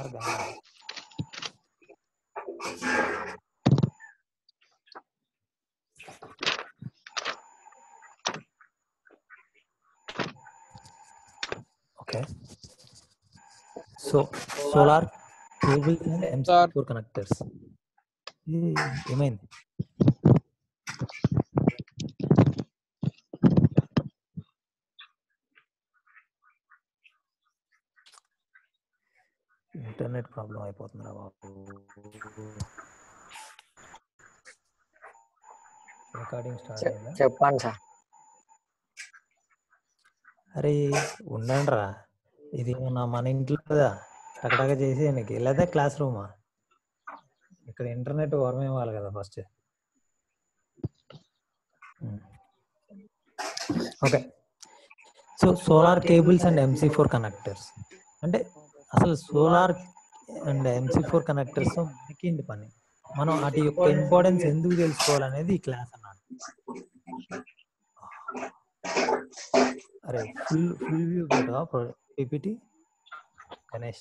Solar banner okay so solar cables and MC four connectors ఏమైంది internet problem అయిపోతుందిరా బాబు recording start చె- అయిందా చెప్పండి సార్ అరే ఉండండి రా ఇది మన మన ఇంట్లో కదా టకటక చేసి నీకు లేదా క్లాస్ రూమా ఇక్కడ ఇంటర్నెట్ వరం ఇవ్వాలి కదా first okay so solar cables and MC four connectors అంటే అసలు solar and MC four connectors మనకి ఏంటి పని మనం వాటి యొక్క ఇంపార్టెన్స్ ఎందుకు తెలుసుకోవాలనేది ఈ క్లాస్ అన్నమాట అరే ఫుల్ ఫుల్ వ్యూ కదా పీపీటీ గణేష్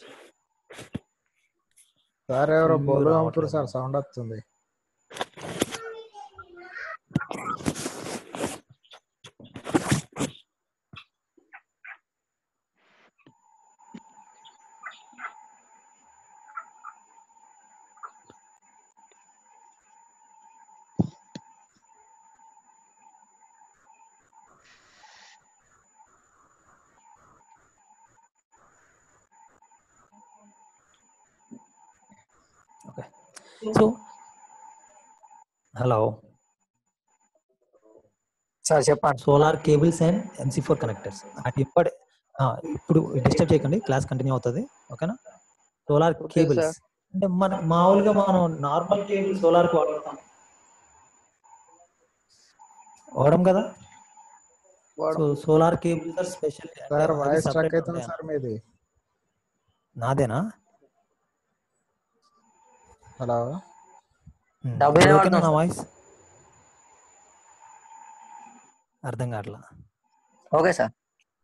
సార్ ఎవరో Full బోలు రావట్లేదు. పంపురు సార్ సౌండ్ వస్తుంది ఓకే సో హలో సార్ చెప్పండి solar cables and MC four connectors అది ఇప్పటి ఆ, ఇప్పుడు డిస్టర్బ్ చేయకండి క్లాస్ కంటిన్యూ అవుతుంది ఓకేనా సోలార్ Okay, కేబుల్స్ sir. అంటే మన మామూలుగా మనం నార్మల్ కేబుల్ సోలార్ కి వాడతాం వాడడం కదా so solar cables are special sir voice struck అవుతుంది సార్ మీది నాదేనా హలో ఉమ్, డబ్బు ఇప్పుడు వినబడుతుందా ఓకేనా నా సార్? వాయిస్ అర్థం కావట్లా ఓకే సార్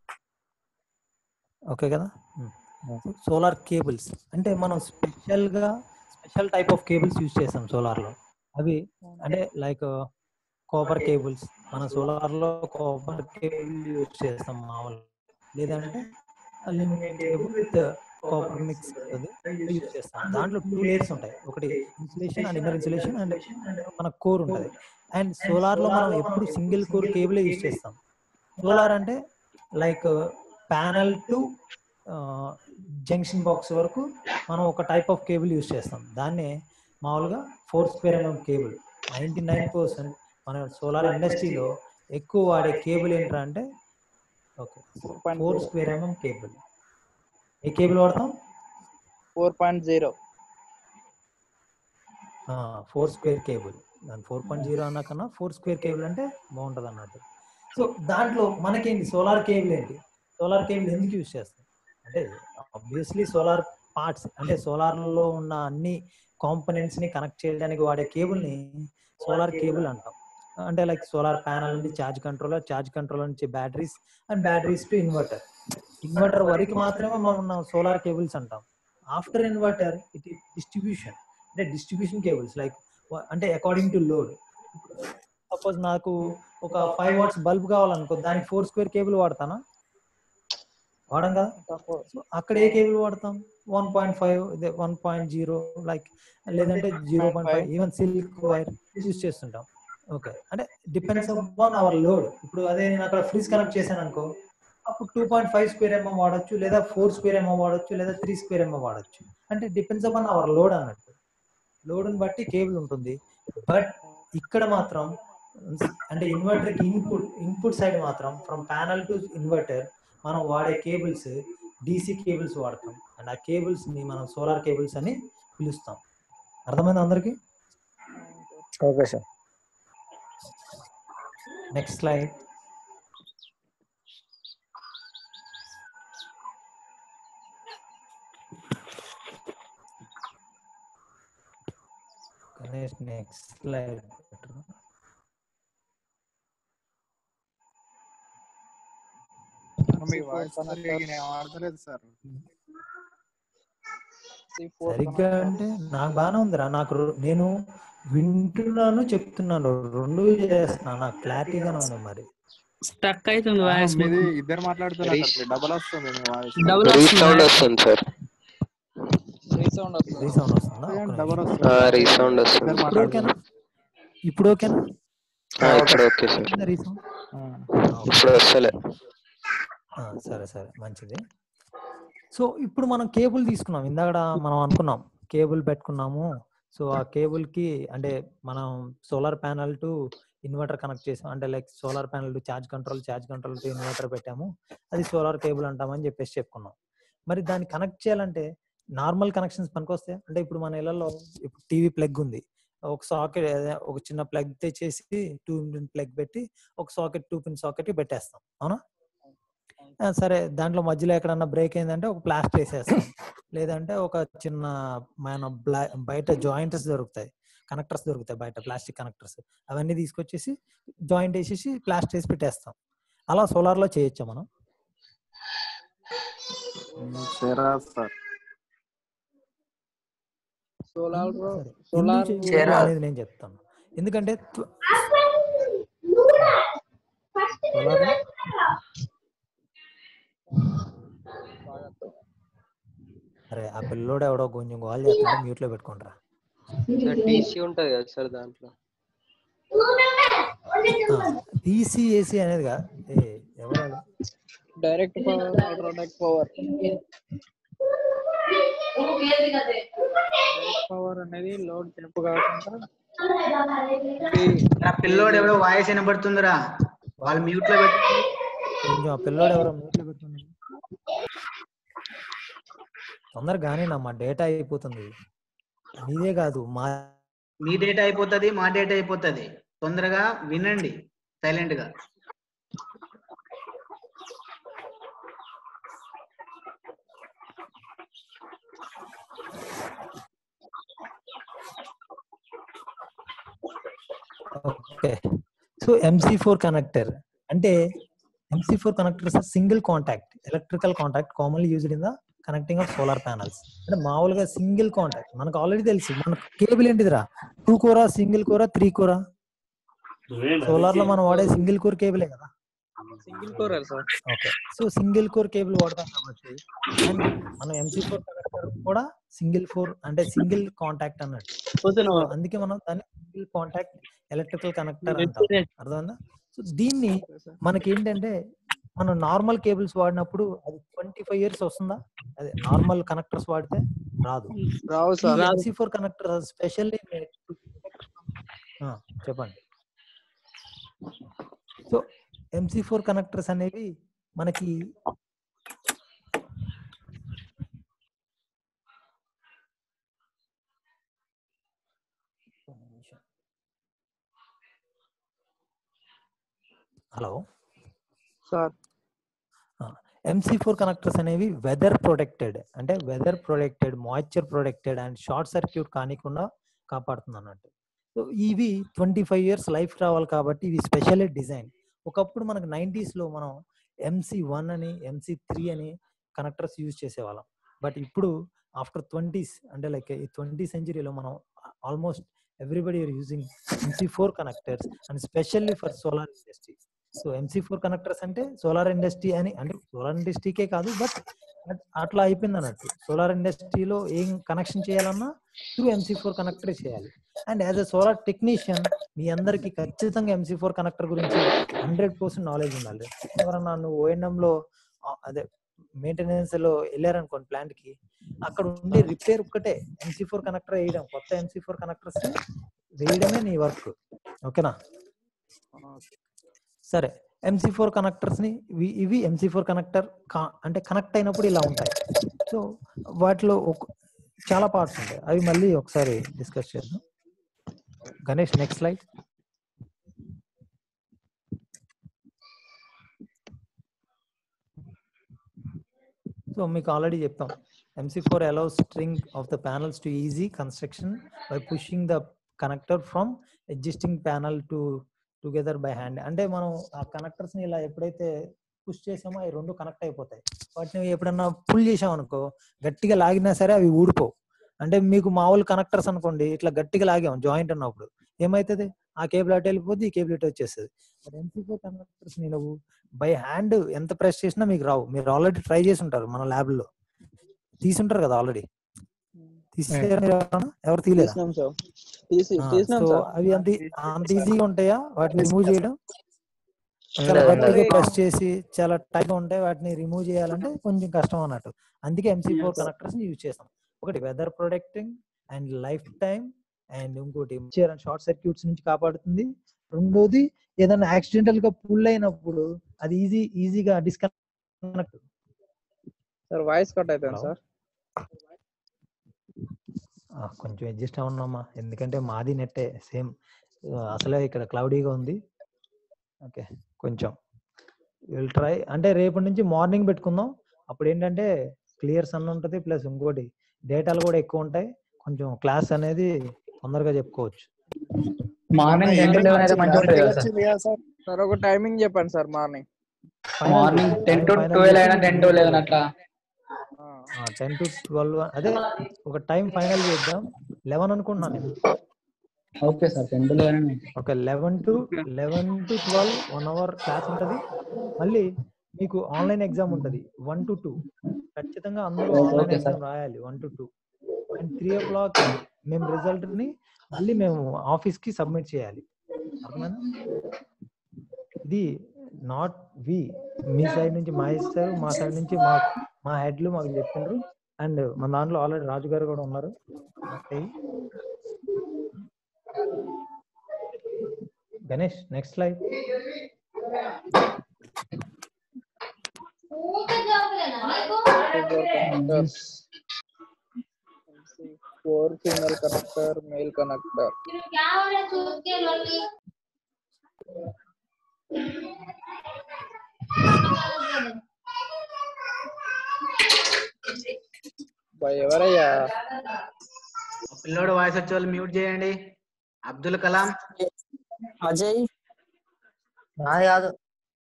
ఓకే కదా సోలార్ కేబుల్స్ అంటే మనం స్పెషల్ గా special type of cables use చేస్తాం సోలార్ లో అవి అంటే లైక్ కాపర్ కేబుల్స్ మన సోలార్ లో కాపర్ కేబుల్ యూజ్ చేస్తాం మామూలు లేదంటే aluminium cable with copper mix use చేస్తాం దాంట్లో టూ లేయర్స్ ఉంటాయి ఒకటి insulation and inner insulation and మన కోర్ ఉంటుంది అండ్ సోలార్ లో మనం ఎప్పుడు సింగిల్ కోర్ కేబుల్ యూజ్ చేస్తాం సోలార్ అంటే like panel to junction box వరకు మనం ఒక టైప్ ఆఫ్ కేబుల్ యూజ్ చేస్తాం దాన్ని మామూలుగా four square MM cable ninety nine percent మన సోలార్ ఇండస్ట్రీలో ఎక్కువ వాడే కేబుల్ ఏంట్రా అంటే okay four square MM cable ఏ కేబుల్ వాడతాం four point zero four square cable దాని ఫోర్ పాయింట్ జీరో అన్న కన్నా ఫోర్ స్క్వేర్ కేబుల్ అంటే బాగుంటుంది అన్నట్టు సో దాంట్లో మనకేంటి సోలార్ కేబుల్ ఏంటి సోలార్ కేబుల్ ఎందుకు యూజ్ చేస్తాం అంటే ఆబ్వియస్లీ సోలార్ పార్ట్స్ అంటే solar లో ఉన్న అన్ని కాంపనెంట్స్ ని కనెక్ట్ చేయడానికి వాడే కేబుల్ ని సోలార్ కేబుల్ అంటాం అంటే లైక్ సోలార్ ప్యానల్ నుండి ఛార్జ్ కంట్రోలర్ ఛార్జ్ కంట్రోలర్ నుంచి batteries and batteries to inverter inverter వరకు మాత్రమే మనం సోలార్ కేబుల్స్ అంటాం ఆఫ్టర్ ఇన్వర్టర్ ఇట్ డిస్ట్రిబ్యూషన్ అంటే డిస్ట్రిబ్యూషన్ కేబుల్స్ లైక్ అంటే అకార్డింగ్ టు లోడ్ సపోజ్ నాకు ఒక ఫైవ్ వాట్స్ బల్బ్ కావాలనుకో దానికి ఫోర్ స్క్వేర్ కేబుల్ వాడతానా వాడం కదా సో అక్కడ ఏ కేబుల్ వాడతాం one point five one point zero like లేదంటే zero point five even silk wire use చేస్తుంటాం ఓకే అంటే డిపెండ్స్ ఆన్ అవర్ లోడ్ ఇప్పుడు అదే నేను అక్కడ ఫ్రిజ్ కనెక్ట్ చేశాను అనుకో అప్పుడు two point five square MM వాడచ్చు లేదా ఫోర్ స్క్వేర్ ఎంఎం వాడచ్చు లేదా త్రీ స్క్వేర్ ఎంఎం వాడచ్చు అంటే డిపెండ్స్ అపాన్ అవర్ లోడ్ అన్నట్టు లోడ్ని బట్టి కేబుల్ ఉంటుంది బట్ ఇక్కడ మాత్రం అంటే ఇన్వర్టర్ కి ఇన్పుట్ ఇన్పుట్ సైడ్ మాత్రం ఫ్రమ్ ప్యానల్ టు ఇన్వర్టర్ మనం వాడే కేబుల్స్ డీసీ కేబుల్స్ వాడతాం అండ్ ఆ కేబుల్స్ ని మనం సోలార్ కేబుల్స్ అని పిలుస్తాం అర్థమైంది అందరికి okay sir next slide Ganesh next slide మీ వాయిస్ సరిగ్గా ఏం ఆడతలేదు సార్ four సరిగ్గా connector. అంటే నాకు బాగానే ఉందిరా నాకు రొ- నేను వింటున్నాను చెప్తున్నాను రెండు చేస్తున్నాను నాకు క్లారిటీగానే ఉంది మరి స్టక్ అవుతుంది ఆ, వాయిస్ మీది ఇద్దరు మాట్లాడుతున్నారు డబల్ వస్తుంది మీ వాయిస్ డబుల్ రీసౌండ్ వస్తుంది సార్ రీసౌండ్ వస్తుంది రీసౌండ్ వస్తుందా ఒక్క డబల్ నిమిషం. వస్తుంది రీసౌండ్ వస్తుంది ఇద్దరు ఇప్పుడు ఓకేనా ఇప్పుడు ఓకేనా ఆ, ఇప్పుడు ఓకే సార్ రీసౌండ్ ఇప్పుడు వస్తలే ఆ, సరే సరే మంచిది సో ఇప్పుడు మనం కేబుల్ తీసుకున్నాం ఇందాక మనం అనుకున్నాం కేబుల్ పెట్టుకున్నాము సో ఆ కేబుల్ కి అంటే మనం solar panel to inverter connect చేసాం అంటే like solar panel to charge control charge control to inverter పెట్టాము అది సోలార్ కేబుల్ అంటామని చెప్పేసి చెప్పుకున్నాం మరి దాన్ని కనెక్ట్ చేయాలంటే నార్మల్ కనెక్షన్స్ పనికొస్తాయి అంటే ఇప్పుడు మన ఇళ్లలో ఇప్పుడు టీవీ ప్లగ్ ఉంది ఒక సాకెట్ ఒక చిన్న ప్లగ్ తెచ్చేసి టూ పిన్ ప్లగ్ పెట్టి ఒక సాకెట్ టూ పిన్ సాకెట్ పెట్టేస్తాం అవునా ఆ, సరే దాంట్లో మధ్యలో ఎక్కడన్నా బ్రేక్ అయిందంటే ఒక ప్లాస్టర్ వేసేస్తాం లేదంటే ఒక చిన్న మన బ్లా- బయట జాయింట్స్ దొరుకుతాయి కనెక్టర్స్ దొరుకుతాయి బయట ప్లాస్టిక్ కనెక్టర్స్ అవన్నీ తీసుకొచ్చేసి జాయింట్ వేసేసి ప్లాస్టర్ వేసి పెట్టేస్తాం అలా సోలార్ లో చేయొచ్చా మనం సరే సార్ సోలార్ సరే. ఎందుకు సోలార్ చేయకూడదు చేరా. అనేది నేను చెప్తాను ఎందుకంటే సోలార్ అరే ఆ పిల్లోడు ఎవడో కొంచెం గోల్ చేస్తాడు మ్యూట్ లో పెట్టుకుంటారా సార్ టీసీ ఉంటది కదా సార్ దాంట్లో టీసీ ఏసీ అనేది కాదు ఏ ఎవరు వాళ్ళు? డైరెక్ట్ పవర్ హైడ్రోడైక్ పవర్ పవర్ అనేది లోడ్ జంప్ కాకుండా ఆ పిల్లోడు ఎవడో వాయిస్ వినబడుతుందిరా వాళ్ళు మ్యూట్ లో పెట్టి కొంచెం ఆ పిల్లోడు ఎవరో మ్యూట్ లో పెట్టుకున్నాడు తొందరగానే నా మా డేటా అయిపోతుంది నీదే కాదు మా మీ డేటా అయిపోతుంది మా డేటా అయిపోతుంది తొందరగా వినండి సైలెంట్ గా okay so MC four connector అంటే MC four connector single contact electrical contact commonly used in the connecting of solar panels అంటే మామూలుగా సింగిల్ కాంటాక్ట్ మనకు ఆల్రెడీ తెలుసు మన కేబుల్ ఏంటిదిరా టూ కోరా సింగిల్ కోరా త్రీ కోరా సోలార్ లో మనం వాడే సింగిల్ కోర్ కేబులే కదా single core sir okay so single core cable వాడతాం కాబట్టి and మనం ఎంసీ ఫోర్ కనెక్టర్ కూడా సింగిల్ ఫోర్ అంటే సింగిల్ కాంటాక్ట్ అన్నట్టు So, అందుకే మనం దాన్ని సింగిల్ కాంటాక్ట్ ఎలక్ట్రికల్ కనెక్టర్ అంటాం అర్థమైందా సో దీన్ని మనకి ఏంటంటే మనం నార్మల్ కేబుల్స్ వాడినప్పుడు అది ట్వంటీ ఫైవ్ ఇయర్స్ వస్తుందా అదే నార్మల్ కనెక్టర్స్ వాడితే రాదు రావు sir MC four connector specially చెప్పండి సో ఎంసీ ఫోర్ కనెక్టర్స్ అనేవి మనకి hello sir MC four connectors అనేవి వెదర్ ప్రొటెక్టెడ్ అంటే weather protected moisture protected and short circuit కానికుండా కాపాడుతుంది అన్నట్టు సో ఇవి ట్వంటీ ఫైవ్ ఇయర్స్ లైఫ్ రావాలి కాబట్టి ఇవి స్పెషల్ డిజైన్ ఒకప్పుడు మనకు 90s లో మనం ఎంసీ వన్ అని ఎంసీ త్రీ అని కనెక్టర్స్ యూజ్ చేసేవాళ్ళం బట్ ఇప్పుడు ఆఫ్టర్ ట్వంటీస్ అంటే లైక్ ఈ ట్వంటీ సెంచరీలో మనం almost everybody are using MC four connectors and specially for solar industry so MC four connectors అంటే సోలార్ ఇండస్ట్రీ అని అంటే సోలార్ ఇండస్ట్రీకే కాదు బట్ అట్లా అయిపోయింది అన్నట్టు సోలార్ ఇండస్ట్రీలో ఏం కనెక్షన్ చేయాలన్నా త్రూ ఎంసీ ఫోర్ కనెక్టర్ చేయాలి and as uh solar technician మీ అందరికి ఖచ్చితంగా ఎంసీ ఫోర్ కనెక్టర్ గురించి హండ్రెడ్ పర్సెంట్ నాలెడ్జ్ ఉండాలి ఎవరన్నా నువ్వు ఓఎన్ఎం లో ఆ, అదే మెయింటెనెన్స్ లో వెళ్ళారనుకోండి ప్లాంట్ కి అక్కడ ఉండే రిపేర్ ఒక్కటే ఎంసీ ఫోర్ కనెక్టర్ వేయడం కొత్త ఎంసీ ఫోర్ కనెక్టర్స్ వేయడమే నీ వర్క్ ఓకేనా సరే ఎంసీ ఫోర్ కనెక్టర్స్ ని ఇవి- ఇవి ఎంసీ ఫోర్ కనెక్టర్ అంటే కనెక్ట్ అయినప్పుడు ఇలా ఉంటాయి సో వాటిలో ఒక- చాలా పార్ట్స్ ఉంటాయి అవి మళ్ళీ ఒకసారి డిస్కస్ చేద్దాం గణేష్ నెక్స్ట్ స్లైడ్ సో మీకు ఆల్రెడీ చెప్పాం MC four allows string of the panels to easy construction by pushing the connector from existing panel to together by hand అంటే మనం ఆ కనెక్టర్స్ ని ఇలా ఎప్పుడైతే పుష్ చేసామో అవి రెండు కనెక్ట్ అయిపోతాయి వాటిని ఎప్పుడన్నా పుల్ చేసాం అనుకో గట్టిగా లాగినా సరే అవి ఊడిపోవు అంటే మీకు మామూలు కనెక్టర్స్ అనుకోండి ఇట్లా గట్టిగా లాగాం జాయింట్ ఉన్నప్పుడు ఏమైతుంది ఆ కేబుల్ అటు వెళ్ళిపోద్ది ఈ కేబుల్ ఇటు వచ్చేస్తుంది ఎంసీ ఫోర్ కనెక్టర్స్ ని నువ్వు బై హ్యాండ్ ఎంత ప్రెస్ చేసినా మీకు రావు మీరు ఆల్రెడీ ట్రై చేసి ఉంటారు మన ల్యాబ్ లో తీసుంటారు కదా ఆల్రెడీ తీసారా మీరు ఎవరైనా? ఎవరు తీయలేదా తీసినాం సార్ తీసి ఆ, తీసినాం సో సార్ అవి అంత అంత ఈజీగా ఉంటాయా వాటిని రిమూవ్ చేయడం చాలా ఉండదు, గట్టిగా ఉండదు. ప్రెస్ చేసి చాలా టైట్ గా ఉంటాయి వాటిని రిమూవ్ చేయాలంటే కొంచెం కష్టం అన్నట్టు అందుకే ఎంసీ ఫోర్ కనెక్టర్స్ యూజ్ చేస్తాం ఒకటి weather protecting and lifetime and ఇంకోటి షార్ట్ సర్క్యూట్స్ నుంచి కాపాడుతుంది రెండోది ఏదైనా యాక్సిడెంటల్ గా పుల్ అయినప్పుడు అది ఈజీ ఈజీగా డిస్కనెక్ట్ సార్ వాయిస్ కట్ అవుతుంది Hello? సార్ కొంచెం అడ్జస్ట్ అవున్నామా ఎందుకంటే మాది నెట్టే సేమ్ అసలే ఇక్కడ క్లౌడీగా ఉంది ఓకే కొంచెం విల్ ట్రై అంటే రేపటి నుంచి మార్నింగ్ పెట్టుకుందాం అప్పుడు ఏంటంటే క్లియర్ సన్ ఉంటుంది ప్లస్ ఇంకోటి డేటాలు కూడా ఎక్కువ ఉంటాయి కొంచెం క్లాస్ అనేది తొందరగా చెప్పుకోవచ్చు మార్నింగ్ టెన్ టు లెవెన్ అయితే మంచిగా ఉంటుంది కదా సార్ సార్ ఒక టైమింగ్ చెప్పండి sir morning morning ten to twelve అయినా టెన్ టు లెవెన్ అట్లా టెన్ టు ట్వెల్వ్ అదే ఒక టైం ఫైనల్ చేద్దాం లెవెన్ అనుకుంటున్నాను నేను okay sir ten to eleven ఒక eleven to eleven to twelve one hour class ఉంటుంది మళ్ళీ మీకు ఆన్లైన్ ఎగ్జామ్ ఉంటుంది వన్ టు టూ ఖచ్చితంగా అందరూ Okay, ఆన్లైన్ okay, ఎగ్జామ్ రాయాలి one to two and three o'clock మేము రిజల్ట్ ని మళ్ళీ మేము ఆఫీస్ కి సబ్మిట్ చేయాలి అర్థమైందా ఇది నాట్ వి మీ సైడ్ నుంచి మా ఇస్తారు మా సైడ్ నుంచి మా మా హెడ్లు మాకు చెప్పిండ్రు అండ్ మన దాంట్లో ఆల్రెడీ రాజు గారు కూడా ఉన్నారు Okay. Ganesh next slide four female connector male connector ఎవరయ్యా పిల్లోడు వాయిస్ వచ్చే వాళ్ళు మ్యూట్ చేయండి అబ్దుల్ కలాం అజయ్ నాది కాదు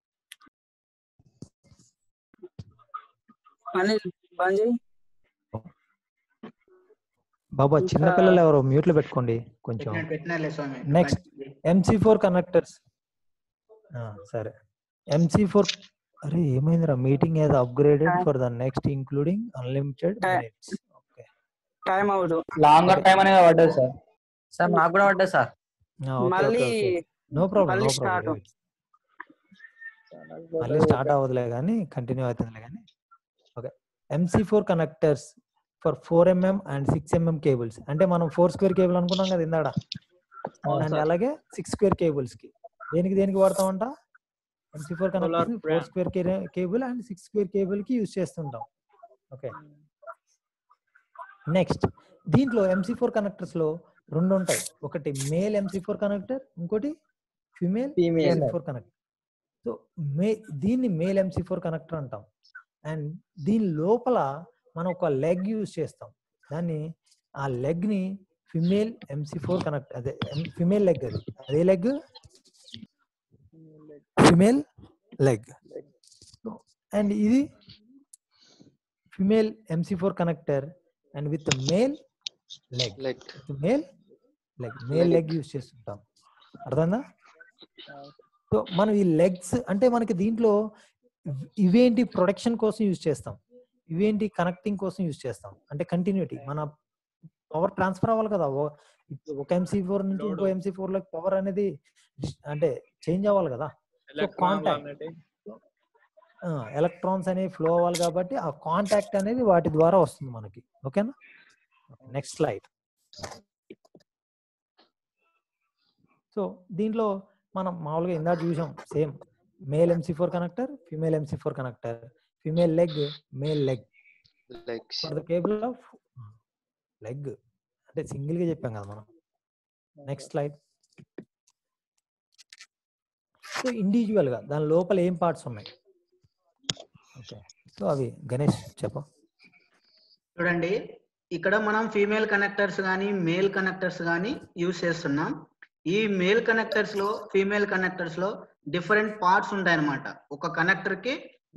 అనిల్ బంద్ చేయి బాబా చిన్నపిల్లలు ఎవరో మ్యూట్ లో పెట్టుకోండి కొంచెం పెట్టిన- పెట్టినాలే స్వామి నెక్స్ట్ ఎంసీ ఫోర్ కనెక్టర్స్ సరే ఎంసీ ఫోర్ అరే ఏమైందిరా మీటింగ్ ఏదో upgraded for the next including unlimited minutes okay time out long time అనేది పడ్డది సార్ సార్ నాకు కూడా పడ్డా సార్ మళ్ళీ నో ప్రాబ్లం మళ్ళీ నో start. ప్రాబ్లం మళ్ళీ స్టార్ట్ అవ్వదులే కానీ కంటిన్యూ అవుతుందిలే కానీ okay MC four connectors for four MM and six MM cables అంటే మనం ఫోర్ స్క్వేర్ కేబుల్ అనుకున్నాం కదా ఇందాడ అండ్ అలాగే సిక్స్ స్క్వేర్ కేబుల్స్ కి దేనికి దేనికి వాడతామంట MC four connectors four brand. Square cable and six square cable కి యూజ్ చేస్తుంటాం ఓకే నెక్స్ట్ దీంట్లో ఎంసీ ఫోర్ కనెక్టర్స్ లో రెండు ఉంటాయి ఒకటి మేల్ ఎంసీ ఫోర్ కనెక్టర్ ఇంకోటి female Female. MC four connector so మే దీన్ని మేల్ ఎంసీ ఫోర్ కనెక్టర్ అంటాం అండ్ దీని లోపల మనం ఒక లెగ్ యూజ్ చేస్తాం దాన్ని ఆ లెగ్ ని ఫిమేల్ ఎంసీ ఫోర్ కనెక్ట్ అదే ఫిమేల్ లెగ్ అది అదే లెగ్ ఫిమేల్ లెగ్ అండ్ ఇది female MC four connector and with male leg like male leg male leg use చేస్తుంటాం అర్థమైందా సో మనం ఈ లెగ్స్ అంటే మనకి దీంట్లో ఇవ్- ఇవేంటి ప్రొడక్షన్ కోసం యూజ్ చేస్తాం ఇవేంటి కనెక్టింగ్ కోసం యూజ్ చేస్తాం అంటే కంటిన్యూటీ మన పవర్ ట్రాన్స్ఫర్ అవ్వాలి కదా ఓ- ఇప్పుడు ఒక ఎంసీ ఫోర్ నుంచి ఇంకో ఎంసీ ఫోర్ లో పవర్ అనేది dis- అంటే చేంజ్ అవ్వాలి కదా contact. ఎలక్ట్రాన్స్ అనేవి ఫ్లో అవ్వాలి కాబట్టి ఆ కాంటాక్ట్ అనేది వాటి ద్వారా వస్తుంది మనకి ఓకేనా నెక్స్ట్ స్లైడ్ సో దీంట్లో మనం మామూలుగా ఇందాక చూసాం same male MC four connector female MC four connector female leg male leg likes for the cable of leg అంటే సింగిల్ గా చెప్పాం కదా మనం నెక్స్ట్ స్లైడ్ సో ఇండివిజువల్ గా దాని లోపల ఏం పార్ట్స్ ఉన్నాయి ఓకే సో అవి గణేష్ చెప్ప చూడండి ఇక్కడ మనం ఫీమేల్ కనెక్టర్స్ కానీ మేల్ కనెక్టర్స్ కానీ యూజ్ చేస్తున్నాం ఈ మేల్ కనెక్టర్స్ లో ఫీమేల్ కనెక్టర్స్ లో డిఫరెంట్ పార్ట్స్ ఉంటాయన్నమాట ఒక కనెక్టర్ కి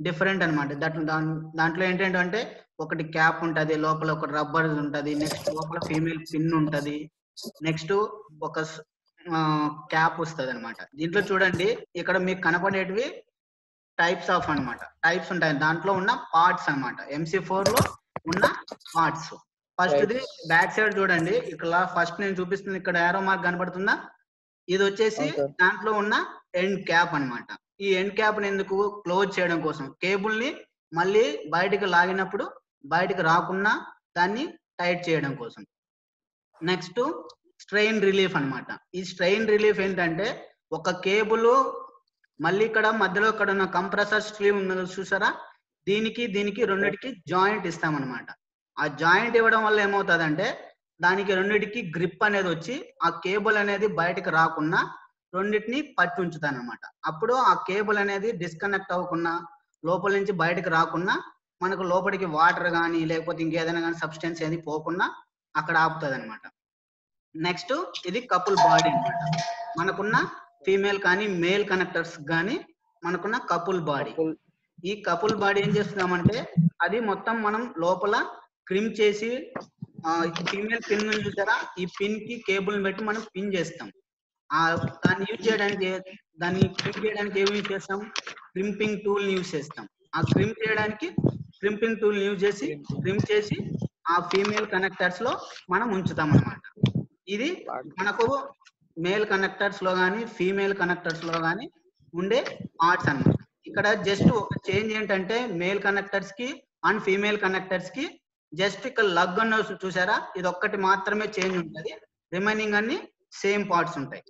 డిఫరెంట్ అనమాట దాంట్లో దాంట్లో ఏంటంటే ఒకటి క్యాప్ ఉంటది లోపల ఒక రబ్బర్ ఉంటది నెక్స్ట్ లోపల ఫీమేల్ పిన్ ఉంటది నెక్స్ట్ ఒక క్యాప్ వస్తుంది అనమాట దీంట్లో చూడండి ఇక్కడ మీకు కనపడేటివి టైప్స్ ఆఫ్ అన్నమాట టైప్స్ ఉంటాయి దాంట్లో ఉన్న పార్ట్స్ అన్నమాట ఎంసీ ఫోర్ లో ఉన్న పార్ట్స్ ఫస్ట్ ఇది బ్యాక్ సైడ్ చూడండి ఇక్కడ ఫస్ట్ నేను చూపిస్తుంది ఇక్కడ ఏరో మార్క్ కనపడుతుందా ఇది వచ్చేసి అవును సార్. దాంట్లో ఉన్న ఎండ్ క్యాప్ అన్నమాట ఈ ఎండ్ క్యాప్ ఎందుకు క్లోజ్ చేయడం కోసం కేబుల్ ని మళ్ళీ బయటికి లాగినప్పుడు బయటికి రాకుండా దాన్ని టైట్ చేయడం కోసం నెక్స్ట్ స్ట్రెయిన్ రిలీఫ్ అన్నమాట ఈ స్ట్రెయిన్ రిలీఫ్ ఏంటంటే ఒక కేబుల్ మళ్ళీ ఇక్కడ మధ్యలో ఇక్కడ ఉన్న కంప్రెసర్ స్ట్రీమ్ ఉన్నది చూసారా దీనికి దీనికి రెండిటికి జాయింట్ ఇస్తామన్నమాట ఆ జాయింట్ ఇవ్వడం వల్ల ఏమవుతుందంటే దానికి రెండిటికి గ్రిప్ అనేది వచ్చి ఆ కేబుల్ అనేది బయటకు రాకుండా రెండింటిని పట్టి ఉంచుతాను అనమాట అప్పుడు ఆ కేబుల్ అనేది డిస్కనెక్ట్ అవ్వకుండా లోపల నుంచి బయటకు రాకుండా మనకు లోపలికి వాటర్ కానీ లేకపోతే ఇంకేదైనా కానీ సబ్స్టెన్స్ ఏది పోకుండా అక్కడ ఆపుతుంది అనమాట నెక్స్ట్ ఇది కపుల్ బాడీ అన్నమాట మనకున్న ఫీమేల్ కానీ మేల్ కనెక్టర్స్ కానీ మనకున్న కపుల్ బాడీ ఈ కపుల్ బాడీ ఏం చేస్తున్నామంటే అది మొత్తం మనం లోపల క్రిమ్ చేసి ఫీమేల్ పిన్ ఉంది చూసారా ఈ పిన్ కి కేబుల్ పెట్టి మనం పిన్ చేస్తాం ఆ దాన్ని యూజ్ చేయడానికి ఏ- దాన్ని క్రిమ్ చేయడానికి ఏమి యూజ్ చేస్తాం క్రింపింగ్ టూల్ యూజ్ చేస్తాం ఆ క్రిమ్ చేయడానికి క్రింపింగ్ టూల్ యూజ్ చేసి క్రిమ్ చేసి ఆ ఫీమేల్ కనెక్టర్స్ లో మనం ఉంచుతాం అన్నమాట ఇది మనకు మేల్ కనెక్టర్స్ లో కానీ ఫీమేల్ కనెక్టర్స్ లో కానీ ఉండే పార్ట్స్ అన్నమాట ఇక్కడ జస్ట్ ఒక చేంజ్ ఏంటంటే మేల్ కనెక్టర్స్ కి అండ్ ఫీమేల్ కనెక్టర్స్ కి జస్ట్ ఇక్కడ లగ్ అన్న చూసారా ఇది ఒక్కటి మాత్రమే చేంజ్ ఉంటది రిమైనింగ్ అన్ని సేమ్ పార్ట్స్ ఉంటాయి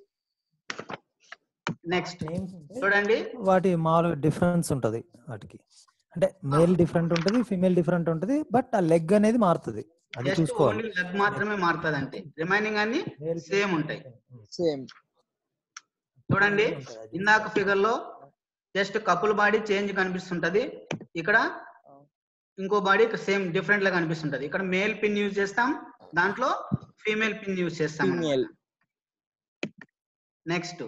నెక్స్ట్ నేమ్స్ ఉంటాయి చూడండి వాటి మామూలుగా డిఫరెన్స్ ఉంటది వాటికి అంటే మేల్ డిఫరెంట్ ఉంటది ఫిమేల్ డిఫరెంట్ ఉంటది బట్ ఆ లెగ్ అనేది మారుతుంది అది జస్ట్ చూసుకోవాలి ఓన్లీ లగ్ మాత్రమే మారుతుంది అంతే రిమైనింగ్ అన్ని సేమ్ ఉంటాయి సేమ్ చూడండి ఇందాక ఫిగర్ లో జస్ట్ కపుల్ బాడీ చేంజ్ కనిపిస్తుంటది ఇక్కడ ఇంకో బాడీ సేమ్ డిఫరెంట్ లా కనిపిస్తుంటది ఇక్కడ మేల్ పిన్ యూజ్ చేస్తాం దాంట్లో ఫీమేల్ పిన్ యూజ్ చేస్తాం ఫీమేల్ నెక్స్ట్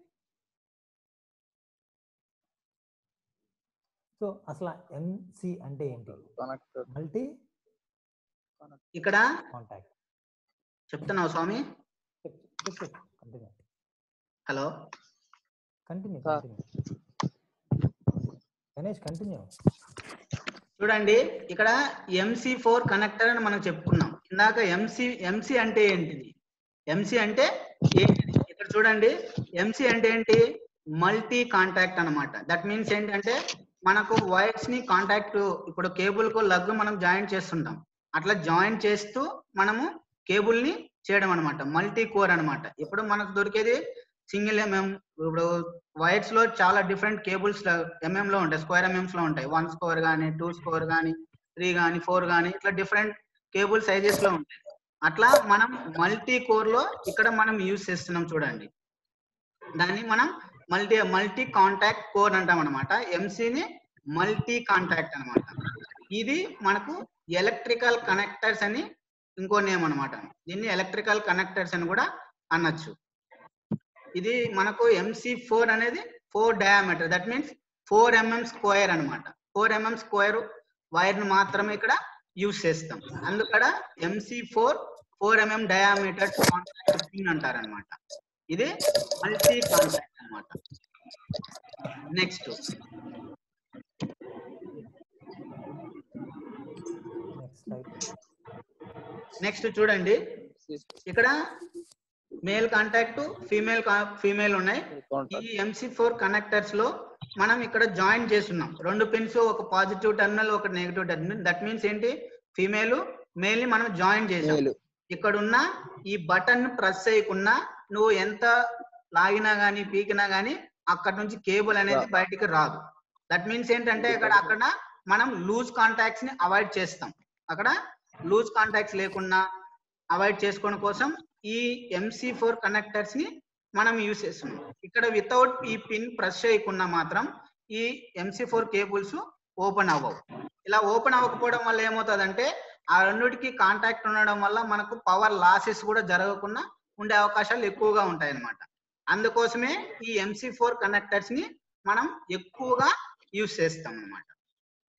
సో అసలు ఎంసి అంటే ఏంటి కనెక్టర్ మల్టీ ఇక్కడ కాంటాక్ట్ చెప్తున్నావు స్వామి continue hello continue Sir. Continue Ganesh continue చూడండి ఇక్కడ ఎంసీ ఫోర్ కనెక్టర్ అని మనం చెప్పుకున్నాం ఇందాక ఎంసీ ఎంసీ అంటే ఏంటిది ఎంసీ అంటే ఏంటిది ఇక్కడ చూడండి ఎంసీ అంటే ఏంటి మల్టీ కాంటాక్ట్ అన్నమాట దట్ మీన్స్ ఏంటంటే మనకు వైర్స్ ని కాంటాక్ట్ ఇప్పుడు కేబుల్ కు లగ్ మనం జాయింట్ చేస్తుంటాం అట్లా జాయింట్ చేస్తూ మనము కేబుల్ ని చేయడం అనమాట మల్టీ కోర్ అన్నమాట ఇప్పుడు మనకు దొరికేది సింగిల్ ఎంఎం ఇప్పుడు వైర్స్ లో చాలా డిఫరెంట్ కేబుల్స్ ఎంఎం లో ఉంటాయి స్క్వేర్ ఎంఎంస్ లో ఉంటాయి వన్ స్క్వేర్ గానీ టూ స్క్వేర్ గానీ త్రీ గానీ ఫోర్ గానీ ఇట్లా డిఫరెంట్ కేబుల్ సైజెస్ లో ఉంటాయి అట్లా మనం మల్టీ కోర్ లో ఇక్కడ మనం యూజ్ చేస్తున్నాం చూడండి దాన్ని మనం మల్టీ మల్టీ కాంటాక్ట్ కోర్ అంటాం అనమాట ఎంసీని మల్టీ కాంటాక్ట్ అన్నమాట ఇది మనకు ఎలక్ట్రికల్ కనెక్టర్స్ అని ఇంకో నేమ్ అన్నమాట దీన్ని ఎలక్ట్రికల్ కనెక్టర్స్ అని కూడా అనొచ్చు ఇది మనకు ఎంసీ ఫోర్ అనేది four diameter that means four MM square అన్నమాట ఫోర్ ఎంఎం స్క్వేర్ వైర్ ను మాత్రమే ఇక్కడ యూస్ చేస్తాం అందుకడ MC four four MM diameter contact pin అంటారనమాట ఇది మల్టీ కాంటాక్ట్ అన్నమాట నెక్స్ట్ నెక్స్ట్ టైప్ నెక్స్ట్ చూడండి ఇక్కడ మేల్ కాంటాక్ట్ ఫీమేల్ ఫీమేల్ ఉన్నాయి ఈ ఎంసీ ఫోర్ కనెక్టర్స్ లో మనం ఇక్కడ జాయిన్ చేస్తున్నాం రెండు పిన్స్ ఒక పాజిటివ్ టెర్మినల్ ఒక నెగిటివ్ టెర్మినల్ దట్ మీన్స్ ఏంటి ఫీమేల్ మేల్ ని మనం జాయిన్ చేసాం మేలు ఇక్కడ ఉన్న ఈ బటన్ ప్రెస్ చేయకుండా నువ్వు ఎంత లాగినా గానీ పీకినా గానీ అక్కడ నుంచి కేబుల్ అనేది బయటికి రాదు దట్ మీన్స్ ఏంటంటే ఇక్కడ అక్కడ మనం లూజ్ కాంటాక్ట్స్ ని అవాయిడ్ చేస్తాం అక్కడ లూజ్ కాంటాక్ట్స్ లేకుండా అవాయిడ్ చేసుకోవడం కోసం ఈ ఎంసీ ఫోర్ కనెక్టర్స్ ని మనం యూస్ చేస్తున్నాం ఇక్కడ వితౌట్ ఈ పిన్ ప్రెస్ చేయకుండా మాత్రం ఈ ఎంసీ ఫోర్ కేబుల్స్ ఓపెన్ అవ్వవు ఇలా ఓపెన్ అవ్వకపోవడం వల్ల ఏమవుతుందంటే ఆ రెండిటికి కాంటాక్ట్ ఉండడం వల్ల మనకు పవర్ లాసెస్ కూడా జరగకుండా ఉండే అవకాశాలు ఎక్కువగా ఉంటాయి అన్నమాట అందుకోసమే ఈ ఎంసీ ఫోర్ కనెక్టర్స్ ని మనం ఎక్కువగా యూస్ చేస్తాం అన్నమాట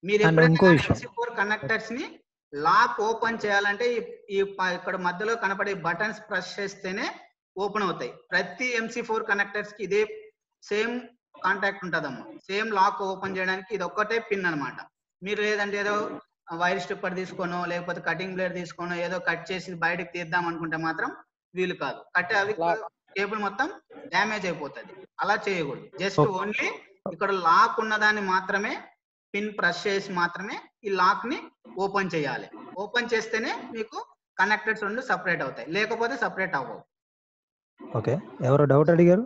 మీరు And ఎప్పుడైనా ఇంకో విషయం. ఎంసీ ఫోర్ కనెక్టర్స్ ని లాక్ ఓపెన్ చేయాలంటే ఈ- ఈ ప- ఇక్కడ మధ్యలో కనపడే బటన్స్ ప్రెస్ చేస్తేనే ఓపెన్ అవుతాయి ప్రతి ఎంసీ ఫోర్ కనెక్టర్స్ కి ఇదే సేమ్ కాంటాక్ట్ ఉంటుందమ్మా సేమ్ లాక్ ఓపెన్ చేయడానికి ఇది ఒక్కటే పిన్ అన్నమాట మీరు లేదంటే ఏదో వైర్ స్ట్రిప్పర్ తీసుకోనో లేకపోతే కటింగ్ బ్లేడ్ తీసుకోనో ఏదో కట్ చేసి బయటకు తీద్దాం అనుకుంటే మాత్రం వీలు కాదు కట్ అవి కేబుల్ మొత్తం డ్యామేజ్ అయిపోతుంది అలా చేయకూడదు జస్ట్ ఓన్లీ ఇక్కడ లాక్ ఉన్నదాన్ని మాత్రమే పిన్ ప్రెస్ చేసి మాత్రమే ఈ లాక్ ని ఓపెన్ చేయాలి ఓపెన్ చేస్తేనే మీకు కనెక్టెడ్స్ రెండు సపరేట్ అవుతాయి లేకపోతే సపరేట్ అవ్వవు ఓకే ఎవరో డౌట్ అడిగారు